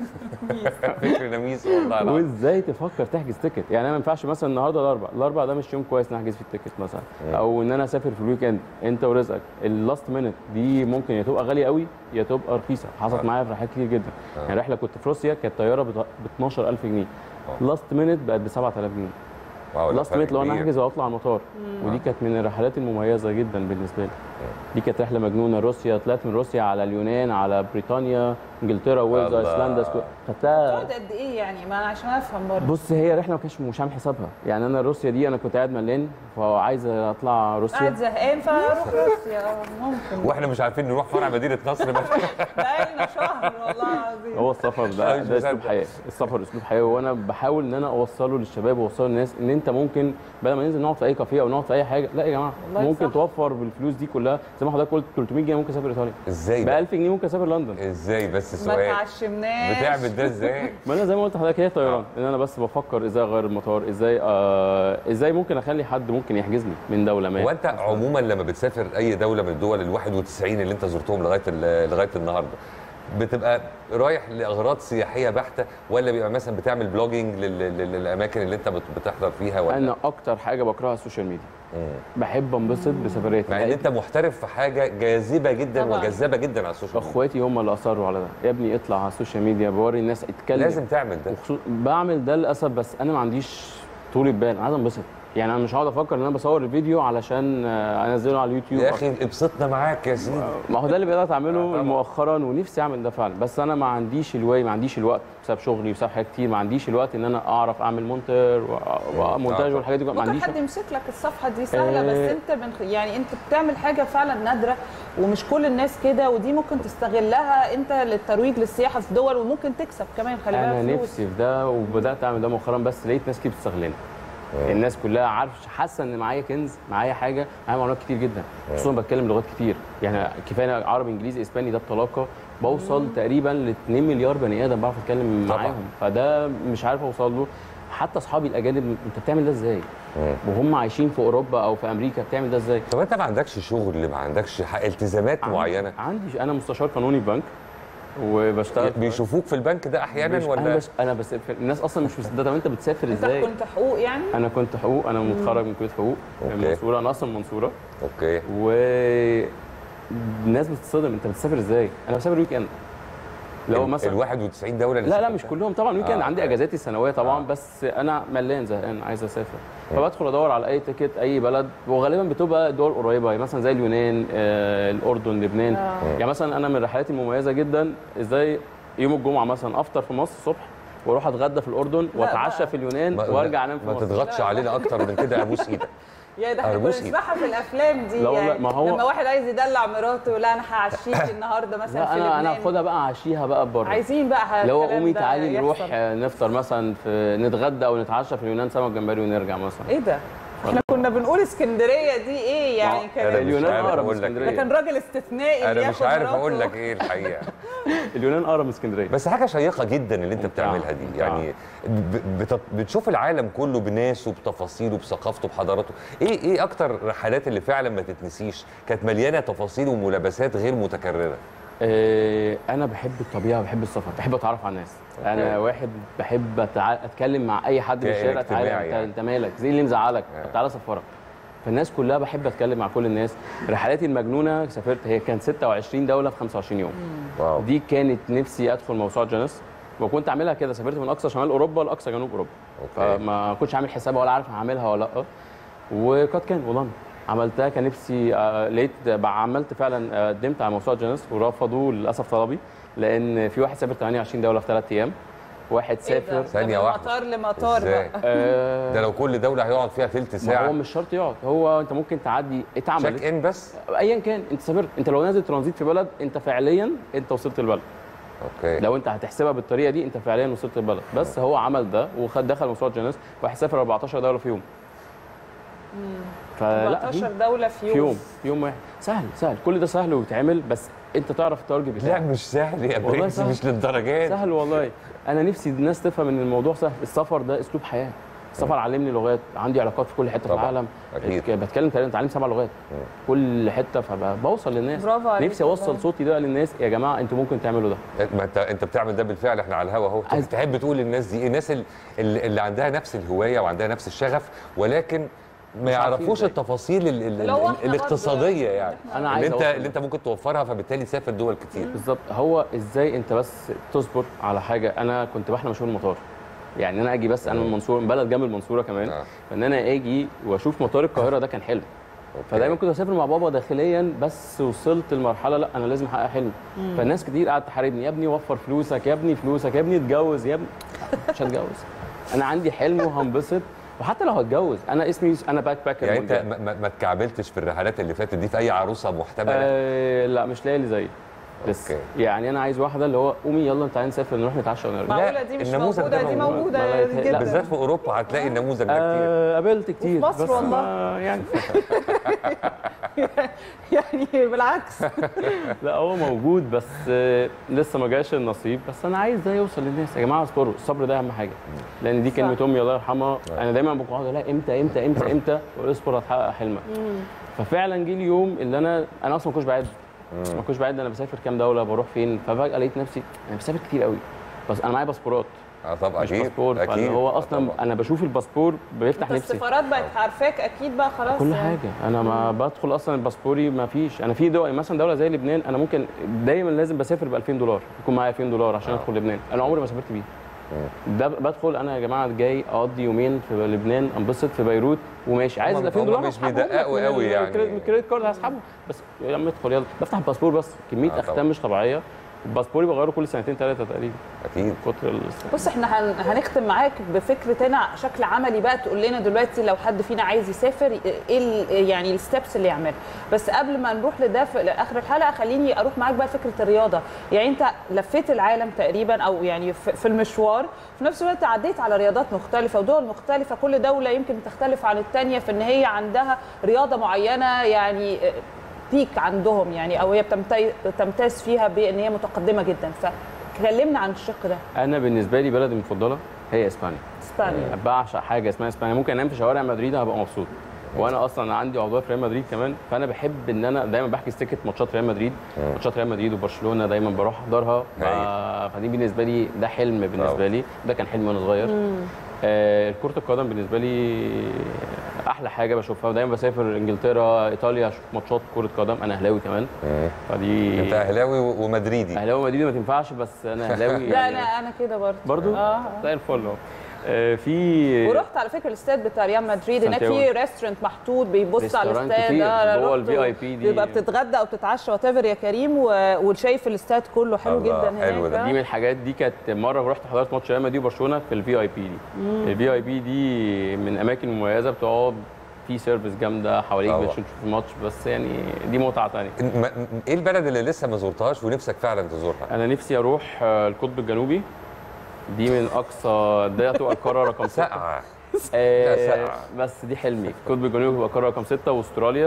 فكر نميس والله العظيم وازاي تفكر تحجز تيكت يعني انا ما ينفعش مثلا النهارده الاربع الاربع ده مش يوم كويس نحجز فيه التيكت مثلا او ان انا اسافر في الويك اند انت ورزقك اللاست مينت دي ممكن يا تبقى غاليه قوي يا تبقى رخيصه حصلت معايا في رحلات كتير جدا يعني رحله كنت في روسيا كانت طياره ب 12000 جنيه لاست مينت بقت ب 7000 جنيه واو، ده لاست فرق مينت لو انا كبير. احجز واطلع على المطار مم. ودي كانت من الرحلات المميزه جدا بالنسبه لي دي كانت رحله مجنونه روسيا طلعت من روسيا على اليونان على بريطانيا انجلترا ويلز الله. ايسلندا سكو- خدتها تقعد قد ايه يعني ما انا عشان افهم برضه بص هي رحله ما كانش مش عامل حسابها يعني انا روسيا دي انا كنت قاعد ملان فعايز اطلع روسيا قاعد زهقان فاروح روسيا ممكن واحنا مش عارفين نروح فرع مدينه نصر بس بقالنا شهر والله العظيم هو السفر أنا ده مش ده اسلوب مصدق. حياه السفر اسلوب حياه وانا بحاول ان انا اوصله للشباب واوصله للناس ان انت ممكن بدل ما ننزل نقعد في اي كافيه او نقعد في اي حاجه لا يا جماعه والله ممكن صح. توفر بالفلوس دي كلها زي ما حضرتك قلت 300 جنيه ممكن اسافر ايطاليا ازاي ب بقى؟ 1000 جنيه ممكن اسافر لندن ازاي بس ما السؤال تعشمناش بتعمل ده ازاي ما انا زي ما قلت لحضرتك هي طيران ان انا بس بفكر ازاي اغير المطار ازاي آه ازاي ممكن اخلي حد ممكن يحجز لي من دوله ما هو انت عموما لما بتسافر اي دوله من الدول ال 91 اللي انت زرتهم لغايه ال- لغايه النهارده بتبقى رايح لاغراض سياحيه بحته ولا بيبقى مثلا بتعمل بلوجينج لل- لل- للاماكن اللي انت بت- بتحضر فيها ولا انا اكتر حاجه بكرهها السوشيال ميديا بحب انبسط بسفرياتي مع ان انت محترف في حاجه جاذبه جدا طبعاً. وجذابه جدا على السوشيال ميديا اخواتي هم اللي اصروا على ده يا ابني اطلع على السوشيال ميديا بوري الناس اتكلم لازم تعمل ده وخصوص بعمل ده للاسف بس انا ما عنديش طولة بال عايز انبسط يعني انا مش هقعد افكر ان انا بصور الفيديو علشان آه، انزله على اليوتيوب يا اخي ابسطنا معاك يا سيدي ما هو ده اللي بدات اعمله مؤخرا ونفسي اعمل ده فعلا بس انا ما عنديش الواي ما عنديش الوقت بسبب شغلي وبسبب حاجات كتير ما عنديش الوقت ان انا اعرف اعمل مونتر و- ومونتاج والحاجات دي كلها. ما ممكن عنديش حد يمسك لك الصفحه دي سهله بس آه. انت من يعني انت بتعمل حاجه فعلا نادره ومش كل الناس كده ودي ممكن تستغلها انت للترويج للسياحه في دول وممكن تكسب كمان خلي بالك انا فلوس. نفسي في ده وبدات اعمل ده مؤخرا بس لقيت ناس كتير بتستغلني الناس كلها عارف حاسه ان معايا كنز معايا حاجه معايا معلومات كتير جدا خصوصا بتكلم لغات كتير يعني كفايه أنا عربي انجليزي اسباني ده بطلاقه بوصل تقريبا ل 2 مليار بني ادم بعرف اتكلم طبعاً. معاهم فده مش عارف اوصل له حتى اصحابي الاجانب انت بتعمل ده ازاي وهم عايشين في اوروبا او في امريكا بتعمل ده ازاي طب انت ما عندكش شغل ما عندكش حق التزامات معينه عندي انا مستشار قانوني في بنك وبشتغل بيشوفوك في البنك ده احيانا مش- ولا انا بس انا بس الناس اصلا مش مصدقه طب انت بتسافر انت ازاي كنت حقوق يعني انا كنت حقوق انا متخرج من كليه حقوق من أوكي. المنصوره انا اصلا من المنصوره اوكي و الناس بتصدم انت بتسافر ازاي انا بسافر ويك اند لو ال- مثلا ال 91 دوله اللي لا لا سافرتها؟ مش كلهم طبعا ويك اند آه، عندي أوكي. اجازاتي السنويه طبعا بس انا ملان زهقان عايز اسافر فبدخل ادور على اي تيكت اي بلد وغالبا بتبقى دول قريبه يعني مثلا زي اليونان آه، الاردن لبنان آه. يعني مثلا انا من رحلاتي المميزه جدا ازاي يوم الجمعه مثلا افطر في مصر الصبح واروح اتغدى في الاردن واتعشى في اليونان ما- وارجع انام في ما مصر تضغطش علينا اكتر من كده ابوس ايدك يا ده احنا كنا أرجوكي. بنسمعها في الافلام دي لا والله، يعني ما هو- لما واحد عايز يدلع مراته لا انا هعشيك النهارده مثلا لا في انا انا لبنان. اخدها بقى اعشيها بقى بره عايزين بقى لو الكلام قومي ده تعالي نروح يحصل. آه، نفطر مثلا في نتغدى او نتعشى في اليونان سمك جمبري ونرجع مثلا ايه ده احنا كنا بنقول اسكندريه دي ايه يعني أنا كان مش اليونان عارف اقرب من أقول لك اسكندريه ده كان راجل استثنائي انا مش بياخد عارف مراته. اقول لك ايه الحقيقه اليونان اقرب من اسكندريه بس حاجه شيقه جدا اللي انت بتعملها دي يعني ب- بت- بتشوف العالم كله بناسه بتفاصيله بثقافته بحضارته ايه ايه اكتر الرحلات اللي فعلا ما تتنسيش كانت مليانه تفاصيل وملابسات غير متكرره آه، انا بحب الطبيعه بحب السفر بحب اتعرف على الناس انا واحد بحب أتع... اتكلم مع اي حد في كائن الشارع تعالى اجتماعي انت, يعني. انت مالك زي اللي مزعلك طب تعالى سفرك فالناس كلها بحب اتكلم مع كل الناس رحلاتي المجنونه سافرت هي كانت 26 دوله في 25 يوم واو. دي كانت نفسي ادخل موسوعه جينيس وكنت عاملها كده سافرت من اقصى شمال اوروبا لاقصى جنوب اوروبا فما كنتش عامل حسابها ولا عارف هعملها ولا لا وقد كان والله عملتها كان نفسي آه، لقيت بقى عملت فعلا آه، قدمت على موسوعه جينيس ورفضوا للاسف طلبي لان في واحد سافر 28 دوله في ثلاث ايام واحد سافر ثانية من واحدة. مطار لمطار ازاي؟ بقى ده لو كل دوله هيقعد فيها ثلث ما ساعه هو مش شرط يقعد هو انت ممكن تعدي اتعمل تشيك ان بس ايا كان انت سافرت انت لو نازل ترانزيت في بلد انت فعليا انت وصلت البلد اوكي لو انت هتحسبها بالطريقه دي انت فعليا وصلت البلد بس هو عمل ده وخد دخل موسوعه جينيس واحد سافر 14 دوله في يوم فلا 14 دوله في يوم في يوم في يوم واحد سهل سهل كل ده سهل ويتعمل بس انت تعرف التارجت بتاعك لا مش سهل يا والله برنس سهل. مش للدرجات سهل والله انا نفسي الناس تفهم ان الموضوع سهل السفر ده اسلوب حياه السفر علمني لغات عندي علاقات في كل حته في طبعاً. العالم أكيد. بتكلم تقريبا اتعلم سبع لغات كل حته فبوصل للناس برافو عليك نفسي والله. اوصل صوتي ده للناس يا جماعه انتوا ممكن تعملوا ده ما انت انت بتعمل ده بالفعل احنا على الهوا اهو عايز- تحب تقول للناس دي ايه الناس ال- اللي, اللي عندها نفس الهوايه وعندها نفس الشغف ولكن ما مش عارفين يعرفوش ازاي. التفاصيل ال- ال- لو احنا ال- الاقتصاديه برضه يعني أنا اللي عايز انت أوصل اللي انت ممكن توفرها فبالتالي تسافر دول كتير بالظبط هو ازاي انت بس تصبر على حاجه انا كنت بحلم اشوف المطار يعني انا اجي بس انا من المنصوره من بلد جنب المنصوره كمان آه. فان انا اجي واشوف مطار القاهره ده كان حلم فدايما كنت اسافر مع بابا داخليا بس وصلت لمرحله لا انا لازم احقق حلم مم. فالناس كتير قعدت تحاربني يا ابني وفر فلوسك يا ابني فلوسك يا ابني اتجوز يا ابني مش هتجوز انا عندي حلم وهنبسط وحتى لو هتجوز انا اسمي انا باك باكر يعني انت ما, ما- ما اتكعبلتش في الرحلات اللي فاتت دي في اي عروسه محتمله آه لا مش لاقي اللي زيي لسه يعني انا عايز واحده اللي هو قومي يلا تعالي نسافر نروح نتعشى ونرجع معقولة دي مش النموذج موجودة ده دي موجود. موجودة ما لا- جدا بالذات في اوروبا هتلاقي النموذج ده كتير آه قابلت كتير وفي مصر بس والله. ما يعني يعني بالعكس لا هو موجود بس آه، لسه ما جاش النصيب بس انا عايز ده يوصل للناس يا جماعه اصبروا الصبر ده اهم حاجه لان دي كلمه امي الله يرحمها انا دايما بقعد اقول لها امتى امتى امتى امتى وأقول اصبر هتحقق حلمك ففعلا جه اليوم اللي انا انا اصلا ما كنتش بعد ما كنتش بعد انا بسافر كام دوله بروح فين ففجاه لقيت نفسي انا بسافر كتير قوي بس انا معايا باسبورات اه طبعا مش اكيد باسبور اكيد فاللي هو اصلا انا بشوف الباسبور بيفتح نفسي السفارات بقت عارفاك اكيد بقى خلاص كل يعني. حاجه انا ما بدخل اصلا الباسبوري ما فيش انا في دول مثلا دوله زي لبنان انا ممكن دايما لازم بسافر ب 2000 دولار يكون معايا 2000 دولار عشان ادخل لبنان انا عمري ما سافرت بيه ده بدخل انا يا جماعه جاي اقضي يومين في لبنان انبسط في بيروت وماشي عايز هم- ال 2000 هم دولار مش هسحبهم بيدققوا لك من قوي يعني. الكريدت- من الكريدت كارد هسحبه بس يا عم ادخل يلا بفتح الباسبور بس كميه آه طبعا. اختام مش طبيعيه الباسبوري بغيره كل سنتين ثلاثه تقريبا اكيد كتر ال- بص احنا هن- هنختم معاك بفكره هنا شكل عملي بقى تقول لنا دلوقتي لو حد فينا عايز يسافر ايه ال- يعني الستبس اللي يعملها بس قبل ما نروح لده في اخر الحلقه خليني اروح معاك بقى فكره الرياضه يعني انت لفيت العالم تقريبا او يعني في في المشوار في نفس الوقت عديت على رياضات مختلفه ودول مختلفه كل دوله يمكن تختلف عن الثانيه في ان هي عندها رياضه معينه يعني بيك عندهم يعني او هي بتمتاز تمتاز فيها بان هي متقدمه جدا فكلمنا عن الشق ده انا بالنسبه لي بلدي المفضله هي اسبانيا اسبانيا بعشق حاجه اسمها اسبانيا ممكن انام في شوارع مدريد هبقى مبسوط وانا اصلا عندي عضويه في ريال مدريد كمان فانا بحب ان انا دايما بحجز تيكت ماتشات ريال مدريد ماتشات ريال مدريد وبرشلونه دايما بروح احضرها ف- فدي بالنسبه لي ده حلم بالنسبه لي ده كان حلم وانا صغير آه كره القدم بالنسبه لي احلى حاجه بشوفها دايما بسافر انجلترا ايطاليا اشوف ماتشات كره قدم انا اهلاوي كمان فدي انت اهلاوي و- ومدريدي اهلاوي مدريدي ما تنفعش بس انا اهلاوي لا يعني لا انا كده برضه برضو اه زي الفل اهو آه، في ورحت على فكره الاستاد بتاع ريال مدريد هناك في سانتياغو. ريستورانت محطوط بيبص على ريستورانت الاستاد كتير، آه، جوه رحت ال و- VIP دي. بيبقى بتتغدى او تتعشى وات يا كريم و- وشايف الاستاد كله حلو الله، جدا هناك آه. دي من الحاجات دي كانت مره رحت حضرت ماتش ريال مدريد وبرشلونه في الفي اي بي دي مم. الفي اي بي دي من اماكن مميزه بتقعد في سيرفيس جامده حواليك طبعا. بتشوف الماتش بس يعني دي متعه ثانيه م- ايه البلد اللي لسه ما زرتهاش ونفسك فعلا تزورها انا نفسي اروح آه، القطب الجنوبي دي من اقصى دي هتبقى القاره رقم ستة ساقعه آه لا، ساقعة. بس دي حلمي القطب الجنوبي هتبقى القاره رقم ستة واستراليا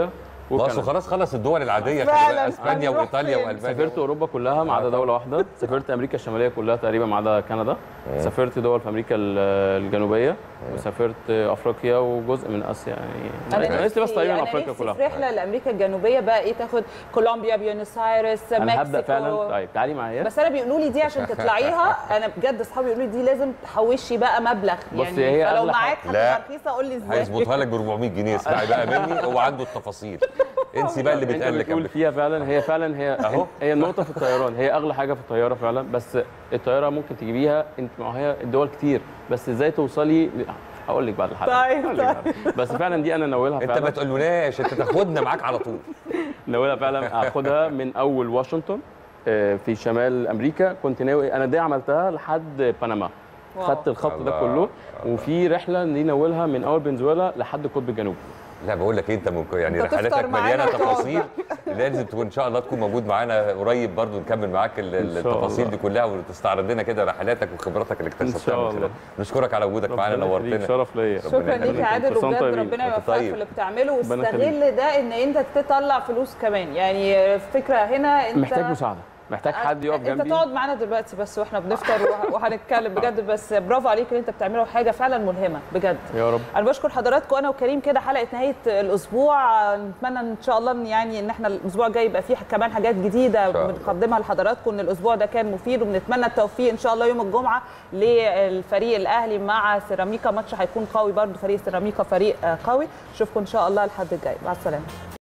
بصوا خلاص خلص الدول العاديه خلي فعلاً. بالك، اسبانيا هنروح وايطاليا فين؟ والمانيا سافرت اوروبا كلها ما عدا دوله واحده سافرت امريكا الشماليه كلها تقريبا ما عدا كندا سافرت دول في امريكا ال- الجنوبيه وسافرت افريقيا وجزء من اسيا يعني انا نفسي بس تقريبا أنا افريقيا نفسي كلها في رحله لامريكا الجنوبيه بقى ايه تاخد كولومبيا بيونس ايرس انا مكسيكو هبدا فعلا طيب تعالي معايا بس انا بيقولوا لي دي عشان تطلعيها انا بجد اصحابي يقولوا لي دي لازم تحوشي بقى مبلغ بصي، يعني هي فلو أغلى معاك حاجة. حاجه لا. رخيصه قول لي ازاي هيظبطها لك ب 400 جنيه اسمعي بقى مني هو عنده التفاصيل انسي بقى اللي انت بيتقال لك بتقول فيها فعلا هي فعلا هي أهو. هي النقطه في الطيران هي اغلى حاجه في الطياره فعلا بس الطياره ممكن تجيبيها انت ما هي الدول كتير بس ازاي توصلي ل- هقول لك بعد الحلقه طيب، هقول لك بعد. بس فعلا دي انا ناويلها انت فعلا ما تقولوناش انت تاخدنا معاك على طول ناويلها فعلا اخدها من اول واشنطن آه، في شمال امريكا كنت ناوي انا دي عملتها لحد بنما واو. خدت الخط ده الله. كله وفي رحله دي ناولها من اول فنزويلا لحد القطب الجنوبي لا بقول لك إيه، انت من يعني أنت تفطر رحلاتك معانا مليانه وتقعد تفاصيل لازم تكون ان شاء الله تكون موجود معانا قريب برضو نكمل معاك ال- إن شاء التفاصيل الله. دي كلها وتستعرض لنا كده رحلاتك وخبراتك اللي إن اكتسبتها شاء من الله. خلال نشكرك على وجودك معانا ربنا يخليك، نورتنا شرف ليا شكرا ليك يخليك. يا عادل كل سنة وبجد طيبين. ربنا وأنت يوفقك طيب. في اللي بتعمله ربنا واستغل ده ان انت تطلع فلوس كمان يعني الفكره هنا انت محتاج مساعده محتاج حد يقف انت جنبي تقعد معانا دلوقتي بس واحنا بنفطر وه- وهنتكلم بجد بس برافو عليك اللي انت بتعمله حاجه فعلا ملهمه بجد يا رب انا بشكر حضراتكم انا وكريم كده حلقه نهايه الاسبوع نتمنى ان شاء الله إن يعني ان احنا الاسبوع الجاي يبقى فيه كمان حاجات جديده شاء الله. بنقدمها لحضراتكم ان الاسبوع ده كان مفيد وبنتمنى التوفيق ان شاء الله يوم الجمعه للفريق الاهلي مع سيراميكا ماتش هيكون قوي برضو فريق سيراميكا فريق آه، قوي اشوفكم ان شاء الله الحد الجاي مع السلامه